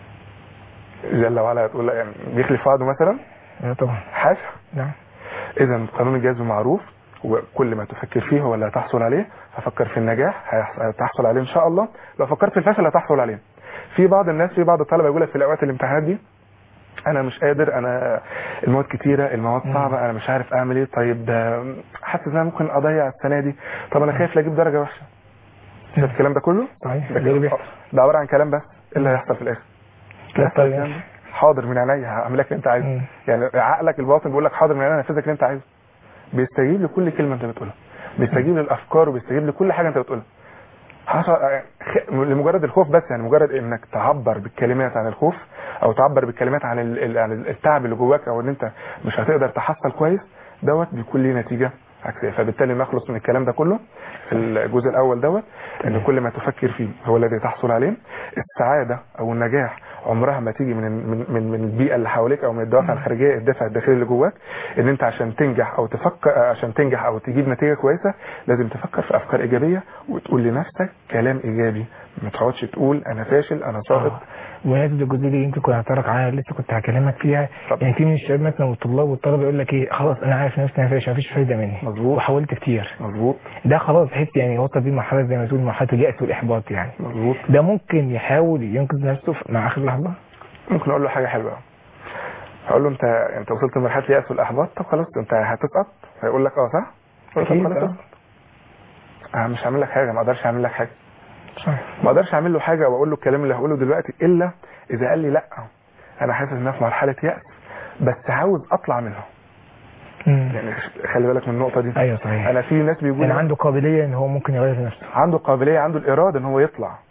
جل وعلا هتقول لا يعني بيخلف وعده مثلا لا طبعا حاشا نعم اذا قانون الجذب معروف وكل ما تفكر فيه هو اللي هتحصل عليه ففكر في النجاح هيحص- هتحصل عليه ان شاء الله لو فكرت في الفشل هتحصل عليه في بعض الناس في بعض الطلبه يقول لك في الاوقات الامتحانات دي انا مش قادر انا المواد كتيره المواد مم. صعبه انا مش عارف اعمل ايه طيب ده حاسس ان انا ممكن اضيع السنه دي طب انا خايف لا اجيب درجه وحشه شايف الكلام ده كله صحيح ده, ده اللي كده- بيحصل ده عباره عن كلام بس ايه اللي هيحصل في الاخر لا هيحصل طيب الكلام ده. حاضر من عينيا هعمل لك اللي انت عايزه مم. يعني عقلك الباطن بيقول لك حاضر من عينيا انفذ لك اللي انت عايزه بيستجيب لكل كلمه انت بتقولها بيستجيب للافكار وبيستجيب لكل حاجه انت بتقولها حصل خ- لمجرد الخوف بس يعني مجرد انك تعبر بالكلمات عن الخوف او تعبر بالكلمات عن ال- ال- عن التعب اللي جواك او ان انت مش هتقدر تحصل كويس دوت بيكون ليه نتيجه عكسيه فبالتالي نخلص من الكلام ده كله في الجزء الاول دوت ان كل ما تفكر فيه هو الذي تحصل عليه السعاده او النجاح عمرها ما تيجي من من من, من البيئه اللي حواليك او من الدوافع الخارجيه الدافع الداخلي اللي جواك ان انت عشان تنجح او تفكر عشان تنجح او تجيب نتيجه كويسه لازم تفكر في افكار ايجابيه وتقول لنفسك كلام ايجابي ما تقعدش تقول انا فاشل انا ساقط آه. بمناسبة الجزئية دي يمكن كنت هعترض عليها لسه كنت هكلمك فيها طب. يعني في من الشباب مثلا والطلاب والطلبة يقول لك ايه خلاص انا عارف نفسي انا فاشل مفيش فايدة مني مظبوط. وحاولت كتير مظبوط ده خلاص بحيث يعني وصل بيه مرحلة زي ما تقول مرحلة اليأس والإحباط يعني مظبوط ده ممكن يحاول ينقذ نفسه في- مع آخر لحظة ممكن اقول له حاجه حلوه هقول له انت انت وصلت لمرحله الياس والاحباط طب خلاص انت هتسقط هيقول لك اه صح أقول له طب أكيد، خلاص آه. اسقط. انا مش هعمل لك حاجه ما اقدرش اعمل لك حاجه صحيح ما اقدرش اعمل له حاجه واقول له الكلام اللي هقوله دلوقتي الا اذا قال لي لا انا حاسس ان أنا في مرحله ياس بس عاوز اطلع منها مم. يعني خلي بالك من النقطه دي ايوه صحيح انا في ناس بيقولوا يعني عنده قابلية ان هو ممكن يغير نفسه عنده قابليه عنده الاراده ان هو يطلع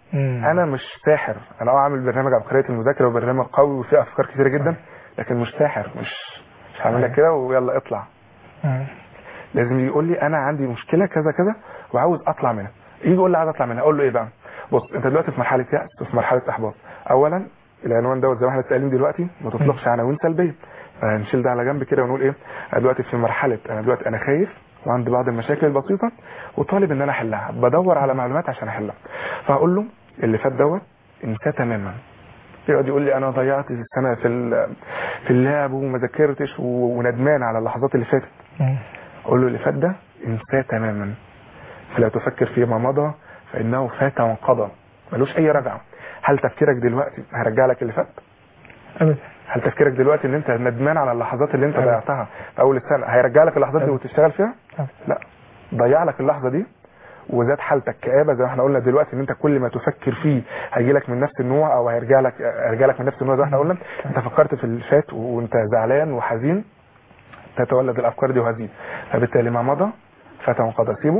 مم. انا مش ساحر انا اه عامل برنامج عبقريه المذاكره وبرنامج قوي وفيه افكار كتيره جدا لكن مش ساحر مش مش هعمل لك كده ويلا اطلع مم. لازم يقول لي انا عندي مشكله كذا كذا وعاوز اطلع منها يجي يقول لي عايز اطلع منها اقول له ايه بقى بص انت دلوقتي في مرحله يأس وفي مرحله احباط اولا العنوان دوت زي ما احنا سالين دلوقتي ما تطلقش عناوين سلبيه فنشيل ده على جنب كده ونقول ايه انا دلوقتي في مرحله انا دلوقتي انا خايف وعندي بعض المشاكل البسيطه وطالب ان انا احلها بدور على معلومات عشان احلها فهقول له اللي فات دوت انساه تماما يقعد يقول لي انا ضيعت السنه في ال- في اللعب وما ذاكرتش و- وندمان على اللحظات اللي فاتت مم. اقول له اللي فات ده انساه تماما فلا تفكر فيما مضى فانه فات وانقضى ملوش اي رجعه هل تفكيرك دلوقتي هرجع لك اللي فات ابدا هل تفكيرك دلوقتي ان انت ندمان على اللحظات اللي انت أبدا. ضيعتها في اول السنه هيرجع لك اللحظات دي أبدا. وتشتغل فيها أبدا. لا ضيع لك اللحظه دي وزاد حالتك كآبة زي ما احنا قلنا دلوقتي ان انت كل ما تفكر فيه هيجي لك من نفس النوع او هيرجع لك هيرجع لك من نفس النوع زي ما احنا قلنا انت فكرت في اللي فات وانت زعلان وحزين تتولد الافكار دي وهزيم فبالتالي ما مضى فات وانقضى سيبه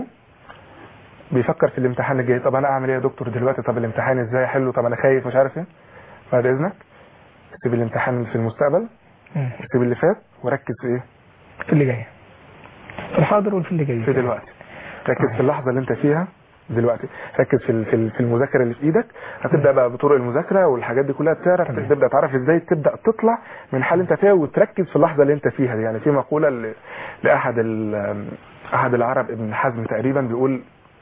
بيفكر في الامتحان الجاي طب انا اعمل ايه يا دكتور دلوقتي طب الامتحان ازاي احله طب انا خايف مش عارف ايه بعد اذنك سيب الامتحان في المستقبل مم. سيب اللي فات وركز في ايه في اللي جاي في الحاضر وفي اللي جاي في دلوقتي ركز في اللحظه اللي انت فيها دلوقتي ركز في ال- في ال- في المذاكره اللي في ايدك هتبدا بقى بطرق المذاكره والحاجات دي كلها تعرف تمام. تبدا تعرف ازاي تبدا تطلع من حال انت فيها وتركز في اللحظه اللي انت فيها دي يعني في مقوله ل- لاحد ال- احد العرب ابن حزم تقريبا بيقول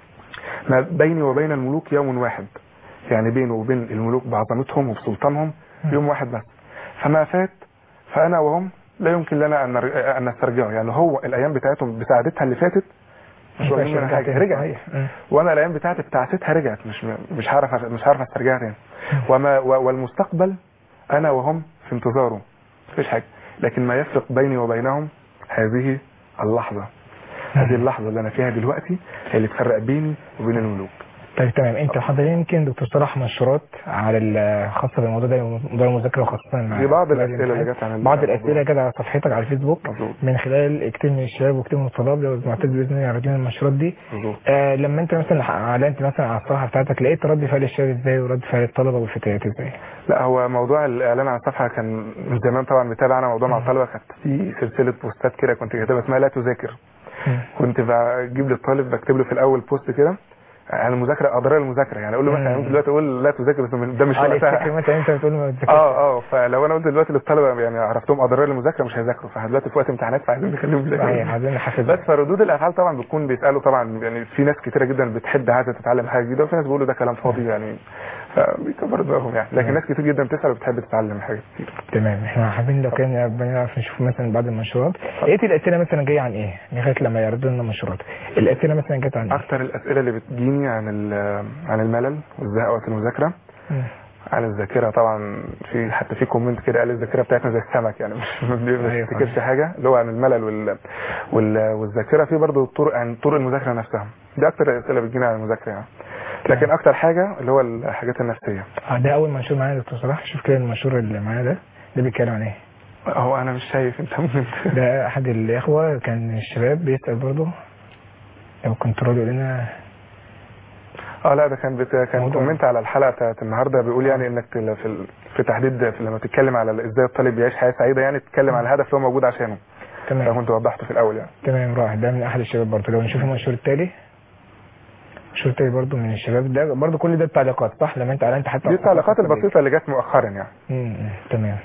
ما بيني وبين الملوك يوم واحد يعني بينه وبين الملوك بعظمتهم وبسلطانهم يوم واحد بس فما فات فانا وهم لا يمكن لنا ان نر- ان نسترجعه يعني هو الايام بتاعتهم بسعادتها اللي فاتت مش واخدين منها حاجه رجعت صحيح. مم. وانا الايام بتاعتي بتاعتها رجعت مش مش هعرف مش هعرف استرجعها تاني وما و- والمستقبل انا وهم في انتظاره مفيش حاجه لكن ما يفرق بيني وبينهم هذه اللحظه هذه اللحظه اللي انا فيها دلوقتي هي اللي تفرق بيني وبين الملوك طيب تمام انت محضرين يمكن دكتور صلاح منشورات على ال- خاصه بالموضوع ده موضوع المذاكره وخاصه مع دي بعض بعد الاسئله اللي الامتحان. جت عن بعض الموضوع. الاسئله جت على صفحتك على الفيسبوك مظبوط من خلال كتير من الشباب وكتير من الطلاب لو معتز باذن الله يعرضون المنشورات دي مظبوط آه لما انت مثلا اعلنت مثلا على الصفحه بتاعتك لقيت رد فعل الشباب ازاي ورد فعل الطلبه والفتيات ازاي؟ لا هو موضوع الاعلان عن الصفحه كان من زمان طبعا متابع انا موضوع مع مم. الطلبه كانت في سلسله بوستات كده كنت كاتبها اسمها لا تذاكر مم. كنت بجيب للطالب بكتب له في الاول بوست كده عن المذاكره اضرار المذاكره يعني اقول له مثلا مم. ممكن دلوقتي اقول لا تذاكر بس ده مش اه لقيت وقتها فكره مثلا انت بتقول ما تذاكرش اه اه فلو انا قلت دلوقتي للطلبه يعني عرفتهم اضرار المذاكره مش هيذاكروا فدلوقتي في وقت امتحانات فعايزين نخليهم صحيح يذاكروا عايزين نحفز بس فردود الافعال طبعا بتكون بيسالوا طبعا يعني في ناس كتيره جدا بتحب عايزه تتعلم حاجه جديده وفي ناس بيقولوا ده كلام فاضي يعني فبيكبر دماغهم يعني لكن نعم. ناس كتير جدا بتسال وبتحب تتعلم حاجات كتير تمام احنا حابين لو كان بنعرف نشوف مثلا بعض المنشورات لقيت الاسئله مثلا جايه عن ايه؟ لغايه لما يعرضوا لنا منشورات الاسئله مثلا جت عن ايه؟ اكتر الاسئله اللي بتجيني عن ال- عن الملل والزهق وقت المذاكره مم. عن الذاكره طبعا في حتى في كومنت كده قال الذاكره بتاعتنا زي السمك يعني مش ما أيوة بنفتكرش حاجه اللي هو عن الملل وال... وال... والذاكره في برضه طرق عن طرق المذاكره نفسها دي اكتر الاسئله بتجينا عن المذاكره يعني لكن اكتر حاجه اللي هو الحاجات النفسيه اه ده اول منشور معايا يا دكتور صلاح شوف كده المنشور اللي معايا ده ده بيتكلم عن ايه؟ هو انا مش شايف انت ممكن ده احد الاخوه كان الشباب بيسال برضه لو كنترول يقول لنا اه لا ده كان بت... كان موضوع. كومنت على الحلقه بتاعت النهارده بيقول يعني انك في ال... في تحديد في لما تتكلم على ازاي الطالب يعيش حياه سعيده يعني تتكلم على الهدف اللي هو موجود عشانه تمام فكنت وضحته في الاول يعني تمام راح ده من احد الشباب برضه لو نشوف المنشور التالي المنشور التالي برضه من الشباب ده برضه كل ده التعليقات صح لما انت اعلنت حتى دي على التعليقات الصفحة البسيطه اللي جت مؤخرا يعني امم تمام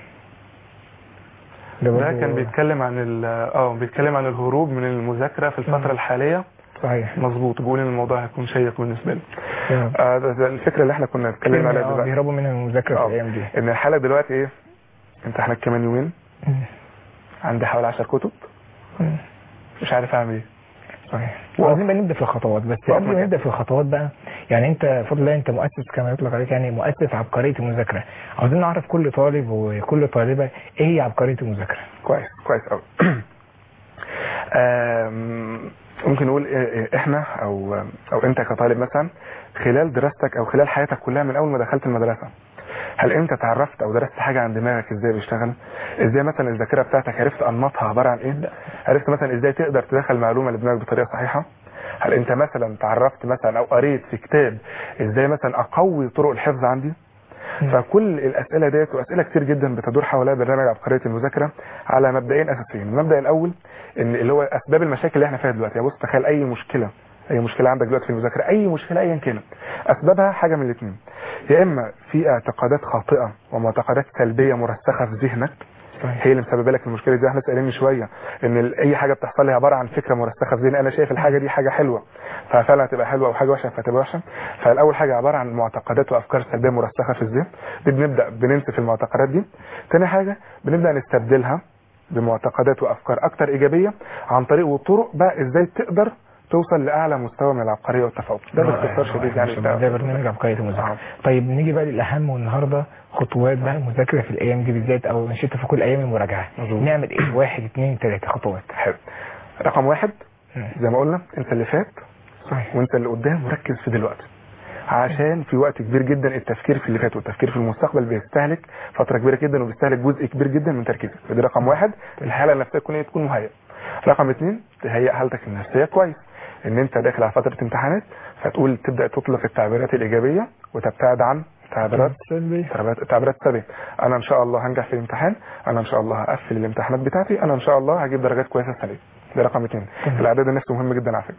ده برضه- كان بيتكلم عن ال- اه بيتكلم عن الهروب من المذاكره في الفتره مم. الحاليه صحيح مظبوط بيقول ان الموضوع هيكون شيق بالنسبه له تمام. آه ده ده الفكره اللي احنا كنا اتكلمنا عليها آه، دلوقتي بيهربوا من المذاكره في آه. الايام دي ان الحاله دلوقتي ايه امتحانات كمان يومين مم. عندي حوالي 10 كتب مم. مش عارف اعمل ايه صحيح وعايزين بقى نبدا في الخطوات بس وقف قبل ما مكان. نبدا في الخطوات بقى يعني انت بفضل الله انت مؤسس كما يطلق عليك يعني مؤسس عبقريه المذاكره عاوزين نعرف كل طالب وكل طالبه ايه هي عبقريه المذاكره كويس كويس قوي ممكن نقول إيه- إيه احنا او او انت كطالب مثلا خلال دراستك او خلال حياتك كلها من اول ما دخلت المدرسه هل انت تعرفت او درست حاجه عن دماغك ازاي بيشتغل ازاي مثلا الذاكره بتاعتك عرفت انماطها عباره عن ايه عرفت مثلا ازاي تقدر تدخل معلومه لدماغك بطريقه صحيحه هل انت مثلا تعرفت مثلا او قريت في كتاب ازاي مثلا اقوي طرق الحفظ عندي فكل الاسئله ديت واسئله كتير جدا بتدور حول برنامج عبقريه المذاكره على مبدئين اساسيين المبدا الاول ان اللي هو اسباب المشاكل اللي احنا فيها دلوقتي يعني بص تخيل اي مشكله اي مشكله عندك دلوقتي في المذاكره اي مشكله ايا كانت اسبابها حاجه من الاثنين يا اما في اعتقادات خاطئه ومعتقدات سلبيه مرسخه في ذهنك هي اللي مسببه لك المشكله دي احنا سالين من شويه ان ال- اي حاجه بتحصل لي عباره عن فكره مرسخه في ذهني انا شايف الحاجه دي حاجه حلوه ففعلا هتبقى حلوه او حاجه وحشه فهتبقى وحشه فالاول حاجه عباره عن معتقدات وافكار سلبيه مرسخه في الذهن دي بنبدا بننسف المعتقدات دي تاني حاجه بنبدا نستبدلها بمعتقدات وافكار اكتر ايجابيه عن طريق وطرق بقى ازاي تقدر توصل لاعلى مستوى من العبقريه والتفوق ده باختصار شديد يعني ده برنامج عبقريه المذاكره طيب نيجي بقى للاهم والنهارده خطوات بقى المذاكره في الايام دي بالذات او نشيط في كل ايام المراجعه مظبوط. نعمل ايه واحد اثنين ثلاثه خطوات حلو رقم واحد مم. زي ما قلنا انت اللي فات صحيح وانت اللي قدام مركز في دلوقتي عشان في وقت كبير جدا التفكير في اللي فات والتفكير في المستقبل بيستهلك فتره كبيره جدا وبيستهلك جزء كبير جدا من تركيزك فدي رقم واحد الحاله النفسيه تكون ايه تكون مهيئ رقم اثنين تهيئ حالتك النفسيه كويس ان انت داخل على فتره امتحانات فتقول تبدا تطلق التعبيرات الايجابيه وتبتعد عن تعبيرات سلبي تعبيرات تعبيرات سلبيه انا ان شاء الله هنجح في الامتحان انا ان شاء الله هقفل الامتحانات بتاعتي انا ان شاء الله هجيب درجات كويسه السنه دي ده رقم اثنين تمام. الاعداد النفسي مهم جدا على فكره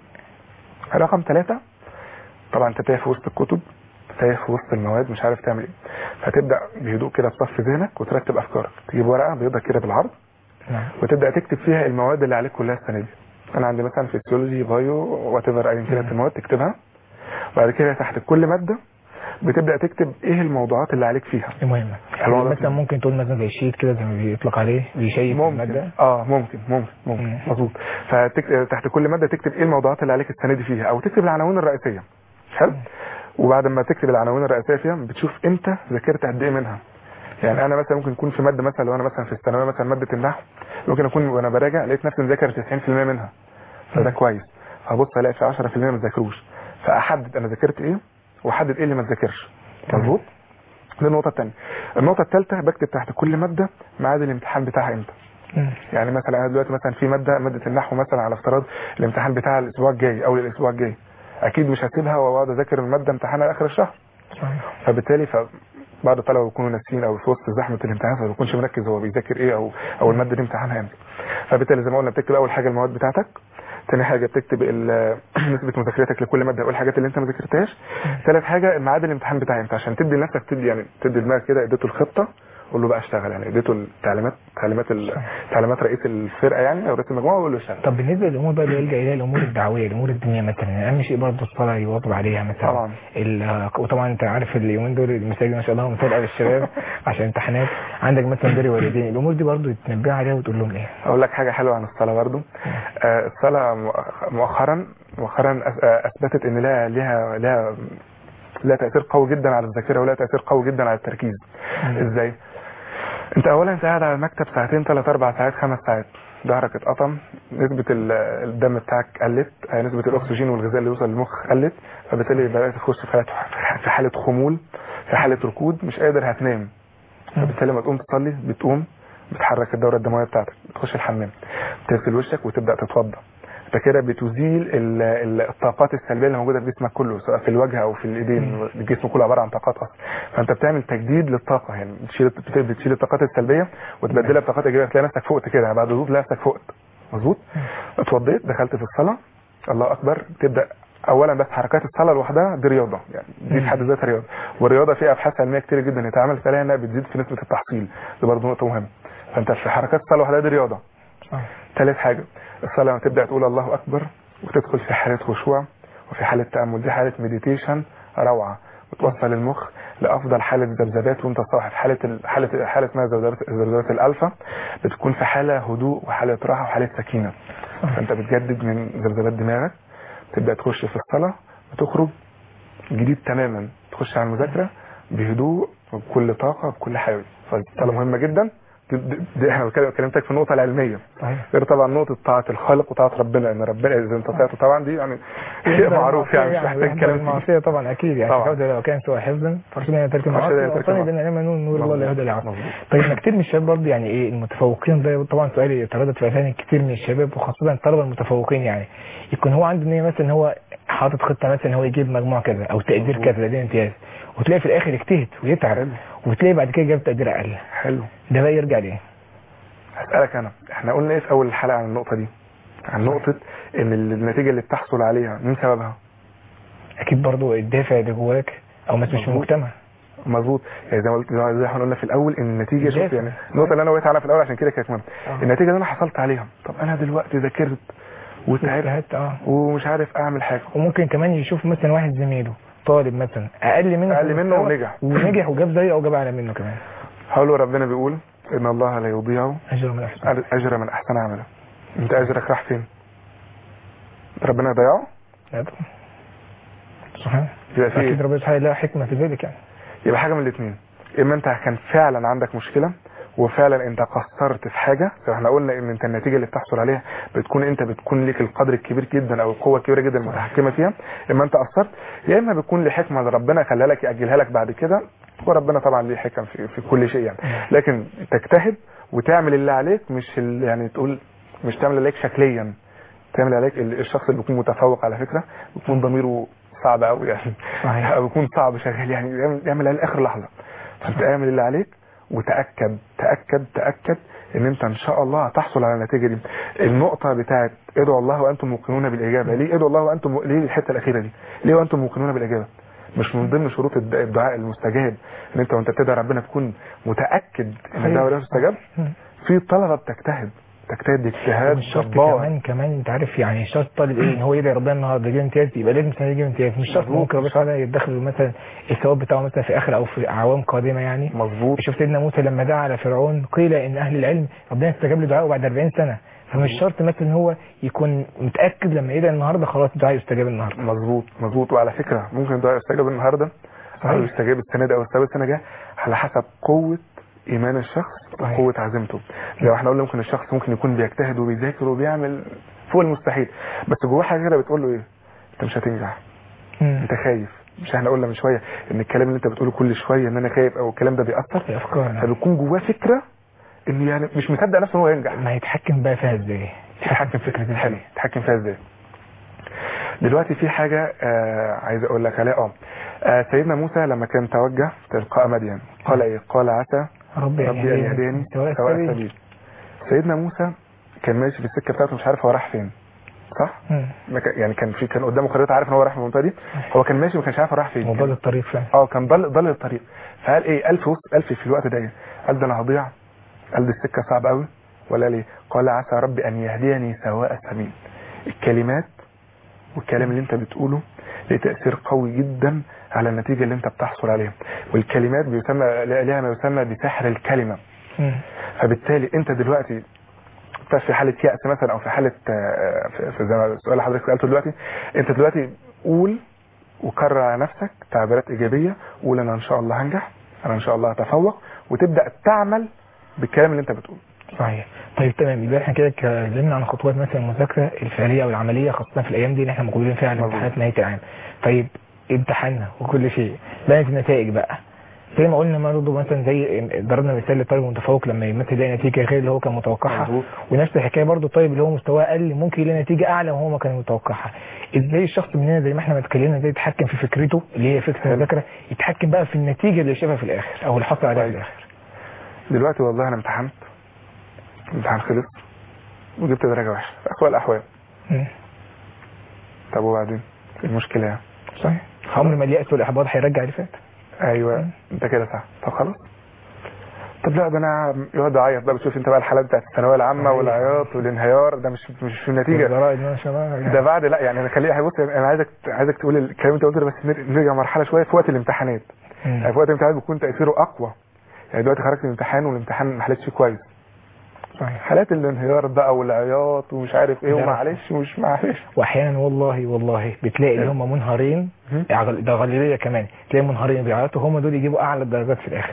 رقم ثلاثة طبعا انت تايه في وسط الكتب تايه في وسط المواد مش عارف تعمل ايه فتبدا بهدوء كده تصفي ذهنك وترتب افكارك تجيب ورقه بيضه كده بالعرض نعم وتبدا تكتب فيها المواد اللي عليك كلها السنه دي انا عندي مثلا فيسيولوجي بايو وات ايفر ايا كانت المواد تكتبها بعد كده تحت كل ماده بتبدا تكتب ايه الموضوعات اللي عليك فيها المهمه حلو يعني ده. مثلا ممكن تقول مثلا زي شيت كده زي ما بيطلق عليه بيشيك ممكن الماده اه ممكن ممكن ممكن مم. مظبوط فتحت كل ماده تكتب ايه الموضوعات اللي عليك السنه دي فيها او تكتب العناوين الرئيسيه حلو وبعد ما تكتب العناوين الرئيسيه فيها بتشوف انت ذاكرت قد ايه منها يعني انا مثلا ممكن يكون في ماده مثلا لو انا مثلا في الثانويه مثلا ماده النحو ممكن اكون وانا براجع لقيت نفسي مذاكر 90% منها فده مم. كويس فبص الاقي في 10% ما ذاكروش فاحدد انا ذاكرت ايه واحدد ايه اللي ما ذاكرش تمام. مظبوط دي النقطه الثانيه النقطه الثالثه بكتب تحت كل ماده ميعاد الامتحان بتاعها امتى مم. يعني مثلا انا دلوقتي مثلا في ماده ماده النحو مثلا على افتراض الامتحان بتاعها الاسبوع الجاي او الاسبوع الجاي اكيد مش هسيبها واقعد اذاكر الماده امتحانها اخر الشهر صحيح فبالتالي ف بعض الطلبه بيكونوا ناسيين او في وسط زحمه الامتحان فما بيكونش مركز هو بيذاكر ايه او او الماده دي امتحانها امتى فبالتالي زي ما قلنا بتكتب اول حاجه المواد بتاعتك تاني حاجه بتكتب ال- نسبه مذاكرتك لكل ماده والحاجات اللي انت ما ذاكرتهاش ثالث حاجه ميعاد الامتحان بتاعي امتى عشان تدي لنفسك تدي يعني تدي دماغك كده اديته الخطه قول له بقى اشتغل يعني اديته التعليمات تعليمات ال- تعليمات رئيس الفرقه يعني او رئيس المجموعه وقول له اشتغل طب بالنسبه للامور بقى اللي يلجا اليها الامور الدعويه الامور الدينيه مثلا اهم شيء برضه الصلاه يواظب عليها مثلا طبعا. ال- وطبعا انت عارف اليومين دول المساجد ما شاء الله مفاجاه للشباب عشان امتحانات عندك مثلا بر والدين الامور دي برضه تنبه عليها وتقول لهم ايه اقول لك حاجه حلوه عن الصلاه برضو آه، الصلاه مؤخ- مؤخرا مؤخرا أث- آه، اثبتت ان لها لها لها لها تاثير قوي جدا على الذاكره ولها تاثير قوي جدا على التركيز ازاي انت اولا انت قاعد على المكتب ساعتين ثلاث اربع ساعات خمس ساعات ظهرك اتقطم نسبة ال- الدم بتاعك قلت آه، نسبة الأكسجين والغذاء اللي يوصل للمخ قلت فبالتالي بدأت تخش في حالة في حالة خمول في حالة ركود مش قادر هتنام فبالتالي لما تقوم تصلي بتقوم بتحرك الدورة الدموية بتاعتك بتخش الحمام تغسل وشك وتبدأ تتوضى انت كده بتزيل ال- ال- الطاقات السلبيه اللي موجوده في جسمك كله سواء في الوجه او في الايدين الجسم كله عباره عن طاقات اصلا فانت بتعمل تجديد للطاقه يعني بتشيل بت- بتشيل الطاقات السلبيه وتبدلها بطاقات ايجابيه تلاقي نفسك فقت كده يعني بعد وضوء تلاقي نفسك فقت مظبوط اتوضيت دخلت في الصلاه الله اكبر تبدا اولا بس حركات الصلاه لوحدها دي رياضه يعني دي في حد ذاتها رياضه والرياضه فيها ابحاث علميه كتير جدا اتعملت عليها انها بتزيد في نسبه التحصيل دي برضه نقطه مهمه فانت في حركات الصلاه لوحدها دي رياضه صح. ثالث حاجة الصلاة لما تبدأ تقول الله أكبر وتدخل في حالة خشوع وفي حالة تأمل دي حالة مديتيشن روعة وتوصل المخ لأفضل حالة ذبذبات وأنت صاحي في حالة ال- حالة حالة اسمها ذبذبات ذبذبات الألفا بتكون في حالة هدوء وحالة راحة وحالة سكينة فأنت بتجدد من ذبذبات دماغك تبدأ تخش في الصلاة وتخرج جديد تماما تخش على المذاكرة بهدوء وبكل طاقة وبكل حيوية فالصلاة مهمة جدا دي- دي- دي احنا بتكلم- كلمتك في النقطه العلميه صحيح غير طبعا نقطه طاعه الخالق وطاعه ربنا ان ربنا اذا انت طاعته طبعا دي يعني شيء معروف يعني مش محتاج كلام فيه. المعصيه طبعا اكيد يعني طبعا. طبعا. لو كان سوى حفظا فرشدنا ترك المعاصي فرشدنا ترك وصلنا المعاصي. بنا نعمه نور نور الله لا يهدى لعاصي مظبوط. طيب ما كتير من الشباب برضه يعني ايه المتفوقين ده طبعا سؤال يتردد في اذهان كتير من الشباب وخاصه الطلبه المتفوقين يعني يكون هو عنده نيه مثلا ان هو حاطط خطه مثلا ان هو يجيب مجموع كذا او تقدير مظبوط. كذا لديه امتياز وتلاقي في الاخر يجتهد ويتعب حلو. وتلاقي بعد كده جاب تقدير اقل حلو ده بقى يرجع ليه؟ هسألك أنا احنا قلنا ايه في أول الحلقة عن النقطة دي عن نقطة إن النتيجة اللي بتحصل عليها مين سببها اكيد برضه الدافع اللي جواك او مثلا مش في مظبوط. المجتمع مظبوط يعني زي ما قلت زي ما احنا قلنا في الأول إن النتيجة شوف الدافع. يعني النقطة اللي أنا وقعت عليها في الأول عشان كده كانت مهمة آه. النتيجة اللي أنا حصلت عليها طب أنا دلوقتي ذاكرت وتعبت اجتهدت اه ومش عارف أعمل حاجة وممكن كمان يشوف مثلا واحد زميله طالب مثلا اقل منه أقل في منه المستوى ونجح. ونجح وجاب زيه او جاب اعلى منه كمان حلو ربنا بيقول إن الله لا يضيع اجر من احسن أجر من أحسن عملا أنت أجرك راح فين؟ ربنا يضيعه؟ لا طبعا. سبحان يبقى في اكيد إيه؟ ربنا سبحانه له حكمه في ذلك يعني يبقى حاجه من الاثنين اما انت كان فعلا عندك مشكله وفعلا انت قصرت في حاجه زي ما احنا قلنا ان انت النتيجه اللي بتحصل عليها بتكون انت بتكون ليك القدر الكبير جدا او القوه الكبيره جدا المتحكمه فيها اما انت قصرت يا اما بتكون لحكمه ربنا خليها لك ياجلها لك بعد كده وربنا طبعا ليه حكم في, في كل شيء يعني لكن تجتهد وتعمل اللي عليك مش ال- يعني تقول مش تعمل اللي عليك شكليا تعمل عليك ال- الشخص اللي بيكون متفوق على فكره بيكون ضميره صعب قوي يعني صحيح. أو بيكون صعب شغال يعني يعمل- يعمل على اخر لحظه فانت اعمل اللي عليك وتاكد تاكد تاكد ان انت ان شاء الله هتحصل على النتيجه دي النقطه بتاعت ادعوا الله وانتم موقنون بالاجابه ليه ادعوا الله وانتم ليه الحته الاخيره دي ليه وانتم موقنون بالاجابه مش من ضمن شروط الد- الدعاء المستجاب ان انت وانت بتدعي ربنا تكون متاكد ان الدعوه ده مستجاب في طلبه بتجتهد تجتهد اجتهاد مش شرط جبار كمان كمان انت عارف يعني شرط طالب ايه ان هو يدعي ربنا النهارده يجيب امتياز يبقى لازم سنه يجيب امتياز مش شرط مظبوط. ممكن ربنا سبحانه يدخل مثلا الثواب بتاعه مثلا في اخر او في اعوام قادمه يعني مظبوط شوف سيدنا موسى لما دعا على فرعون قيل ان اهل العلم ربنا استجاب له دعائه بعد 40 سنه فمش شرط مثلا ان هو يكون متاكد لما يدعي النهارده خلاص دعائه يستجاب النهارده مظبوط مظبوط وعلى فكره ممكن الدعاء يستجاب النهارده صحيح. او يستجاب السنه دي او يستجاب السنه الجايه على حسب قوه ايمان الشخص صحيح. وقوه عزيمته زي ما احنا قلنا ممكن الشخص ممكن يكون بيجتهد وبيذاكر وبيعمل فوق المستحيل بس جواه حاجه كده بتقول له ايه انت مش هتنجح مم. انت خايف مش احنا قلنا من شويه ان الكلام اللي انت بتقوله كل شويه ان انا خايف او الكلام ده بيأثر في افكار نعم. فبيكون جواه فكره انه يعني مش مصدق نفسه ان هو ينجح ما يتحكم بقى فيها ازاي تتحكم في فكره الحلم تتحكم فيها ازاي دلوقتي في حاجه آه عايز اقول لك عليها اه آه، سيدنا موسى لما كان توجه تلقاء مدين قال ايه قال عسى ربي ربي ان يهديني سواء سواء السبيل. السبيل سيدنا موسى كان ماشي في السكه بتاعته مش عارف هو رايح فين صح مم. ما كان- يعني كان في كان قدامه خريطه عارف ان هو رايح في المنطقه دي هو كان ماشي ما كانش عارف هو رايح فين وضل الطريق فعلا اه كان ضل ضل الطريق فقال ايه الف وسط الف في الوقت ده ايه قال ده انا هضيع قال دي السكه صعبه قوي ولا ليه قال عسى ربي ان يهديني سواء السبيل الكلمات والكلام اللي انت بتقوله ليه تاثير قوي جدا على النتيجه اللي انت بتحصل عليها والكلمات بيسمى لها ما يسمى بسحر الكلمه مم. فبالتالي انت دلوقتي انت في حاله يأس مثلا او في حاله آه، في في زي ما السؤال اللي حضرتك سالته دلوقتي انت دلوقتي قول وكرر على نفسك تعبيرات ايجابيه قول انا ان شاء الله هنجح انا ان شاء الله هتفوق وتبدا تعمل بالكلام اللي انت بتقوله صحيح طيب تمام يبقى احنا كده اتكلمنا عن خطوات مثلا المذاكره الفعليه والعمليه خاصه في الايام دي اللي احنا مقبلين فيها على مظبوط. امتحانات نهايه العام طيب امتحاننا وكل شيء بقت النتائج بقى زي ما قلنا برضه مثلا زي ضربنا مثال للطالب المتفوق لما مثلا يلاقي نتيجه غير اللي هو كان متوقعها مظبوط. ونفس الحكايه برضه الطالب اللي هو مستواه اقل ممكن يلاقي نتيجه اعلى وهو ما كان متوقعها ازاي الشخص مننا زي ما احنا ما اتكلمنا ازاي يتحكم في فكرته اللي هي فكره حلو. المذاكره يتحكم بقى في النتيجه اللي شافها في الاخر او اللي حصل عليها في كويس. الاخر دلوقتي والله انا امتحنت الامتحان خلص وجبت درجه وحشه في اسوء الاحوال مم. طب وبعدين إيه المشكله يعني صحيح عمر ما اليأس والإحباط هيرجع اللي فات ايوه انت كده صح طب خلاص طب لا ده انا يقعد يعيط بقى بتشوف انت بقى الحالات بتاعت الثانويه العامه صحيح. والعياط والانهيار ده مش مش في النتيجه الجرائد ما شاء الله ده بعد لا يعني انا خليها بص انا عايزك عايزك تقول الكلام اللي انت قلته ده بس نر- نرجع مرحله شويه في وقت الامتحانات يعني مم. في وقت الامتحانات بيكون تاثيره اقوى يعني دلوقتي خرجت من الامتحان والامتحان ما حلتش فيه كويس صحيح حالات الانهيار بقى والعياط ومش عارف ايه لا. ومعلش ومش معلش واحيانا والله والله بتلاقي اللي هم منهارين مم. يعني ده غالبيه كمان تلاقي منهارين بيعيطوا هم دول يجيبوا اعلى الدرجات في الاخر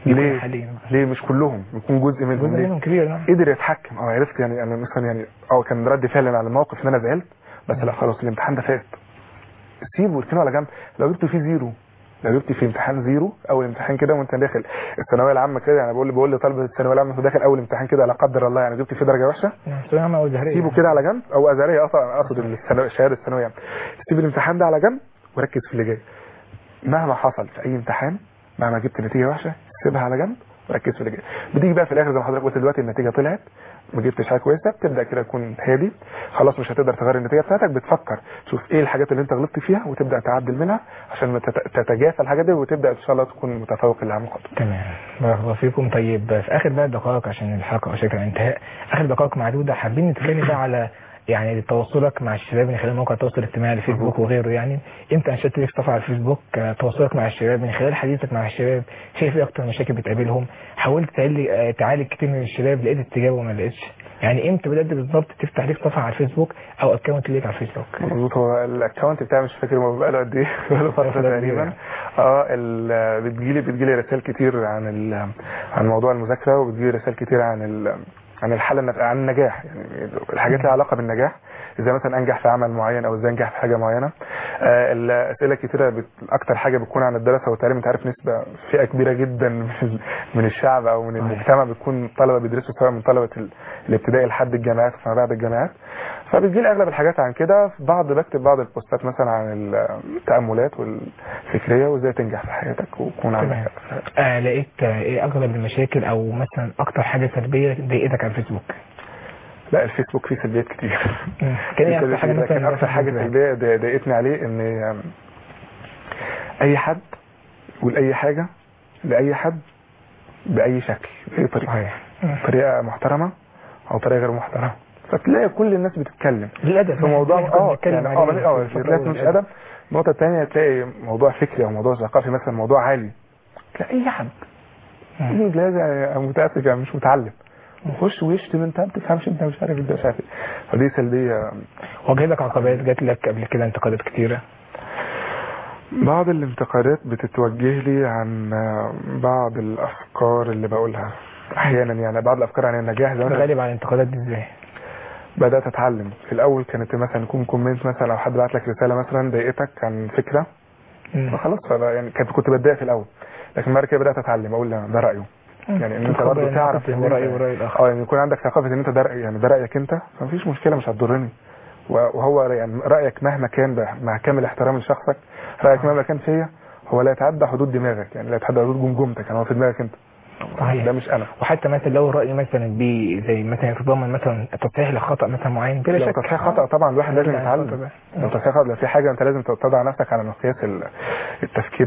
بيكون ليه حاليا ليه مش كلهم يكون جزء منهم جزء ليه؟ منهم كبير نعم قدر يتحكم او عرفت يعني انا مثلا يعني اه كان رد فعل على الموقف ان انا زعلت بس لا خلاص الامتحان ده فات سيبه اركنه على جنب لو جبت فيه زيرو لو جبت في امتحان زيرو اول امتحان كده وانت داخل الثانويه العامه كده يعني بقول بقول لطالب الثانويه العامه داخل اول امتحان كده لا قدر الله يعني جبت فيه درجه وحشه نعم ثانوية عامة أو زهرية سيبه كده على جنب او ازهريه اصلا اقصد الثانويه الشهاده الثانويه يعني. سيب الامتحان ده على جنب وركز في اللي جاي مهما حصل في اي امتحان مهما جبت نتيجه وحشه سيبها على جنب وركز في اللي جاي بتيجي بقى في الاخر زي ما حضرتك قلت دلوقتي النتيجه طلعت ما جبتش حاجه كويسه بتبدا كده تكون هادي خلاص مش هتقدر تغير النتيجه بتاعتك بتفكر شوف ايه الحاجات اللي انت غلطت فيها وتبدا تعدل منها عشان ما تت- تتجافى الحاجات دي وتبدا ان شاء الله تكون متفوق العام القادم تمام بارك الله فيكم طيب في اخر بقى دقائق عشان الحلقه او شكل الانتهاء اخر دقائق معدوده حابين نتكلم بقى على يعني تواصلك مع الشباب من خلال مواقع التواصل الاجتماعي الفيسبوك وغيره يعني امتى انشأت لك صفحه على الفيسبوك آه، تواصلك مع الشباب من خلال حديثك مع الشباب شايف ايه اكتر مشاكل بتقابلهم حاولت تعالج آه، تعالج كتير من الشباب لقيت استجابه وما لقيتش يعني امتى بدات بالظبط تفتح لك صفحه على الفيسبوك او اكونت ليك على الفيسبوك مظبوط هو الاكونت بتاعي مش فاكر هو بقاله قد ايه بقاله فتره فترة كبيرة. تقريبا اه ال- بتجيلي بتجيلي رسائل كتير عن ال- عن موضوع المذاكره وبتجيلي رسائل كتير عن ال- عن الحاله النف- عن النجاح يعني الحاجات اللي علاقه بالنجاح ازاي مثلا انجح في عمل معين او ازاي انجح في حاجه معينه آه الاسئله كتيره بت... اكتر حاجه بتكون عن الدراسه والتعليم انت عارف نسبه فئه كبيره جدا من ال- من الشعب او من المجتمع بتكون طلبه بيدرسوا سواء من طلبه ال- الابتدائي لحد الجامعات وفما بعد الجامعات فبتجيلي اغلب الحاجات عن كده في بعض بكتب بعض البوستات مثلا عن التاملات والفكريه وازاي تنجح في حياتك وتكون تمام. عندك آه لقيت آه، ايه اغلب المشاكل او مثلا اكتر حاجه سلبيه ضايقتك على الفيسبوك لا الفيسبوك فيه سلبيات كتير مم. كان ايه اكتر حاجه مثلا كان اكتر حاجه ضايقتك؟ سلبيه ضا- ضايقتني عليه ان اي حد يقول اي حاجه لاي حد باي شكل باي طريقه صحيح مم. طريقه محترمه او طريقه غير محترمه فتلاقي كل الناس بتتكلم للادب في موضوع إحنا كنا اه بنتكلم يعني عليه اه في اه الفترة تلاقي مش الأولى. ادب النقطه الثانيه تلاقي موضوع فكري او موضوع ثقافي مثلا موضوع عالي تلاقي اي حد مم. يجي انجليزي أنا متاسف يعني مش متعلم يخش ويشتم انت ما بتفهمش انت مش عارف انت مش عارف ايه فدي سلبيه واجهتك عقبات جات لك قبل كده انتقادات كتيره بعض الانتقادات بتتوجه لي عن بعض الافكار اللي بقولها احيانا يعني بعض الافكار عن النجاح زي مثلا غالب على الانتقادات دي ازاي بدات اتعلم في الاول كانت مثلا يكون كومنت مثلا او حد بعت لك رساله مثلا ضايقتك عن فكره مم. فخلاص فبقى يعني كنت كنت بتضايق في الاول لكن بعد كده بدات اتعلم اقول لا ده رايه يعني ان انت تتقبل برضه إن تعرف كنت ان هو رأيه انت ورأي الآخر. اه يعني يكون عندك ثقافه ان انت ده رأي يعني ده رايك انت فمفيش مشكله مش هتضرني وهو يعني رايك مهما كان بقى مع كامل احترام لشخصك رايك مهما كان فيا هو لا يتعدى حدود دماغك يعني لا يتعدى حدود جمجمتك يعني هو في دماغك انت صحيح ده مش انا وحتى مثلا لو الرأي مثلا بي زي مثلا يتضمن مثلا تصحيح لخطأ مثلا معين بلا لو شك تصحيح خطا طبعا الواحد لازم يعني يتعلم الخطأ ده. لو تصحيح خطا لو في حاجه انت لازم تضع نفسك على مقياس ال- التفكير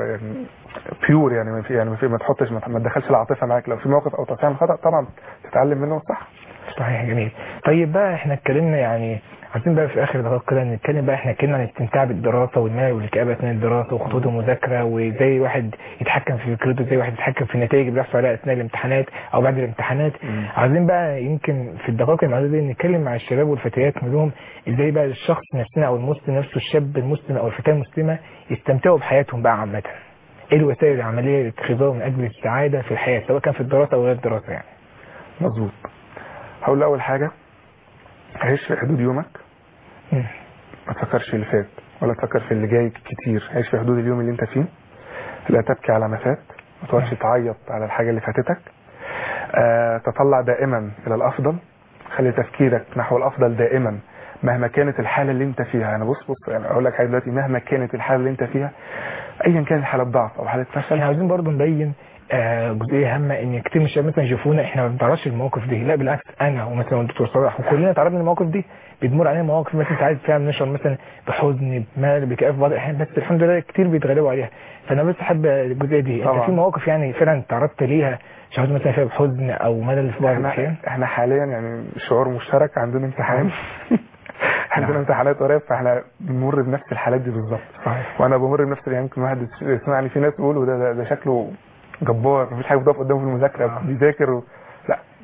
البيور يعني ما في يعني ما في ما تحطش ما ما تدخلش العاطفه معاك لو في موقف او تصحيح خطا طبعا تتعلم منه صح صحيح جميل طيب بقى احنا اتكلمنا يعني عايزين بقى في اخر دقائق كده نتكلم بقى احنا اتكلمنا عن الاستمتاع بالدراسه والملل والاكتئاب اثناء الدراسه وخطوط المذاكره وازاي واحد يتحكم في فكرته ازاي واحد يتحكم في النتائج اللي بيحصل عليها اثناء الامتحانات او بعد الامتحانات عايزين بقى يمكن في الدقائق المعدوده دي نتكلم مع الشباب والفتيات نقول ازاي بقى الشخص نفسنا او المسلم نفسه الشاب المسلم او الفتاه المسلمه يستمتعوا بحياتهم بقى عامه ايه الوسائل العمليه اللي اتخذوها من اجل السعاده في الحياه سواء كان في الدراسه او غير الدراسه يعني مظبوط هقول اول حاجه عيش في حدود يومك مم. ما تفكرش في اللي فات ولا تفكر في اللي جاي كتير عيش في حدود اليوم اللي انت فيه لا تبكي على ما فات ما تقعدش تعيط على الحاجه اللي فاتتك آه تطلع دائما الى الافضل خلي تفكيرك نحو الافضل دائما مهما كانت الحاله اللي انت فيها انا بص بص يعني اقول لك حاجه دلوقتي مهما كانت الحاله اللي انت فيها ايا كانت حاله ضعف او حاله احنا فشل عاوزين برضو نبين آه، جزئيه هامه ان كتير من الشباب مثلا يشوفونا احنا ما بنتعرضش للمواقف دي لا بالعكس انا ومثلا الدكتور صلاح وكلنا تعرضنا للمواقف دي بتمر علينا مواقف مثلا انت عايز فيها نشعر مثلا بحزن بمال بكآبه في بعض الاحيان بس الحمد لله كتير بيتغلبوا عليها فانا بس احب الجزئيه دي انت طبعا. في مواقف يعني فعلا تعرضت ليها شعرت مثلا فيها بحزن او ملل في بعض احنا الاحيان احنا حاليا يعني شعور مشترك عندنا امتحان عندنا نعم. امتحانات قريب فاحنا بنمر بنفس الحالات دي بالظبط صحيح وانا بمر بنفس يعني يمكن واحد يسمعني في ناس بيقولوا ده, ده ده شكله جبار مفيش حاجه بتقف قدامه في المذاكره آه. بيذاكر و... لا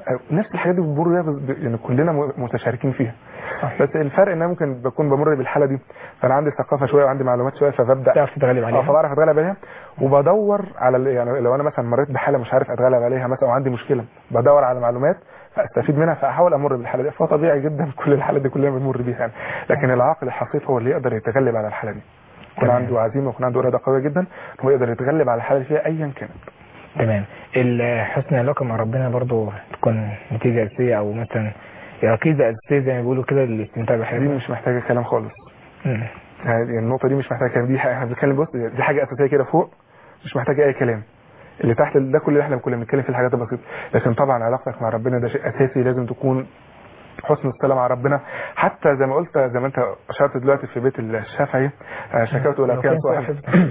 نفس الحاجات دي بتمر بيها ب- ب- يعني كلنا م- متشاركين فيها صح. بس الفرق ان انا ممكن بكون بمر بالحاله دي فانا عندي ثقافه شويه وعندي معلومات شويه فببدا تعرف تتغلب اه عليها فبعرف اتغلب عليها وبدور على ال- يعني لو انا مثلا مريت بحاله مش عارف اتغلب عليها مثلا وعندي مشكله بدور على معلومات فاستفيد منها فاحاول امر بالحاله دي فطبيعي جدا كل الحالات دي كلنا بنمر بيها يعني لكن العاقل الحقيقي هو اللي يقدر يتغلب على الحاله دي يكون تمام. عنده عزيمه ويكون عنده اراده قويه جدا هو يقدر يتغلب على الحاله اللي فيها ايا كانت تمام ال- حسن العلاقه مع ربنا برضو تكون نتيجه اساسيه او مثلا عقيده اساسيه زي ما بيقولوا كده للاستمتاع دي بحياتنا مش محتاجه كلام خالص مم. يعني النقطه دي مش محتاجه كلام دي احنا بنتكلم بص دي حاجه اساسيه كده فوق مش محتاجه اي كلام اللي تحت ده كل اللي احنا كنا بنتكلم في الحاجات البسيطه لكن طبعا علاقتك مع ربنا ده شيء اساسي لازم تكون حسن الصلاه مع ربنا حتى زي ما قلت زي ما انت اشرت دلوقتي في بيت الشافعي آه، شكوت الى لو كان كان صاحب صاحب.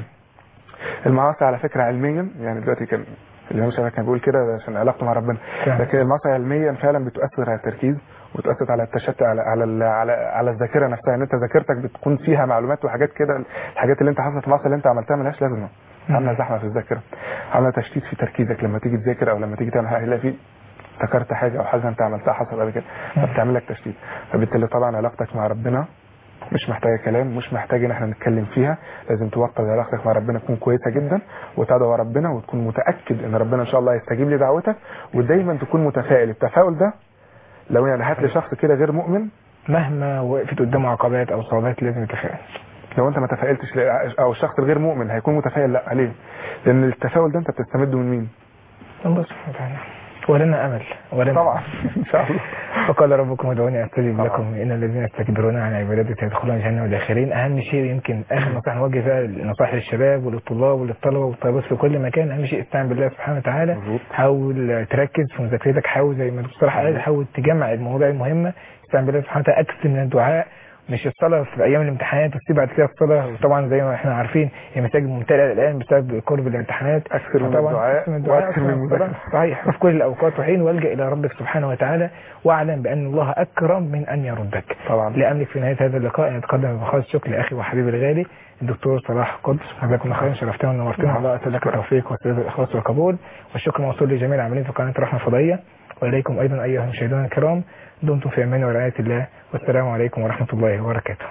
المعاصي على فكره علميا يعني دلوقتي كان الامام الشافعي كان بيقول كده عشان علاقته مع ربنا فعلا. لكن المعاصي علميا فعلا بتؤثر على التركيز وتؤثر على التشتت على على ال- على, على الذاكره نفسها ان انت ذاكرتك بتكون فيها معلومات وحاجات كده الحاجات اللي انت حصلت في المعصيه اللي انت عملتها ملهاش لازمه عامله زحمه في الذاكره عامله تشتيت في تركيزك لما تيجي تذاكر او لما تيجي تعمل حاجه هتلاقي في افتكرت حاجه او حاجه انت عملتها حصل قبل كده فبتعمل لك تشتيت فبالتالي طبعا علاقتك مع ربنا مش محتاجه كلام مش محتاج ان احنا نتكلم فيها لازم توطد علاقتك مع ربنا تكون كويسه جدا وتدعو ربنا وتكون متاكد ان ربنا ان شاء الله يستجيب لدعوتك ودايما تكون متفائل التفاؤل ده لو يعني هات لي شخص كده غير مؤمن مهما وقفت قدامه عقبات او صعوبات لازم يتفائل لو انت ما تفائلتش لا- او الشخص الغير مؤمن هيكون متفائل لا ليه لان التفاؤل ده انت بتستمده من مين الله سبحانه وتعالى ولنا امل ولنا طبعا ان شاء الله فقال ربكم ادعوني استجب طبعا. لكم ان الذين يستكبرون عن عبادتي يدخلون جهنم داخرين اهم شيء يمكن اخر نصيحه نوجه فيها النصائح للشباب وللطلاب وللطلبه والطالبات في كل مكان اهم شيء استعن بالله سبحانه وتعالى مظبوط. حاول تركز في مذاكرتك حاول زي ما الدكتور قال حاول تجمع المواضيع المهمه استعن بالله سبحانه وتعالى اكثر من الدعاء مش الصلاه في ايام الامتحانات وتسيب بعد كده الصلاه وطبعا زي ما احنا عارفين هي مساجد ممتلئه الان بسبب قرب الامتحانات أكثر من فطبعاً الدعاء أكثر من الدعاء وأكثر من أكثر المذاكرة. الصلاة. صحيح في كل الاوقات وحين والجا الى ربك سبحانه وتعالى واعلم بان الله اكرم من ان يردك طبعا لا املك في نهايه هذا اللقاء ان اتقدم بخالص شكر لاخي وحبيبي الغالي الدكتور صلاح قدس جزاكم الله خيرا شرفتنا ونورتنا الله اسال لك التوفيق والسداد والاخلاص والقبول والشكر موصول لجميع العاملين في قناه رحمه فضائيه واليكم ايضا ايها المشاهدون الكرام دمتم في امان ورعايه الله والسلام عليكم ورحمه الله وبركاته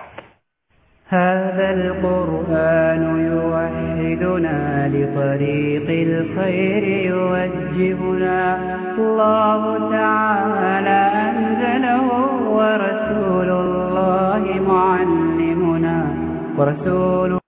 هذا القرآن يوحدنا لطريق الخير يوجهنا الله تعالى أنزله ورسول الله معلمنا ورسول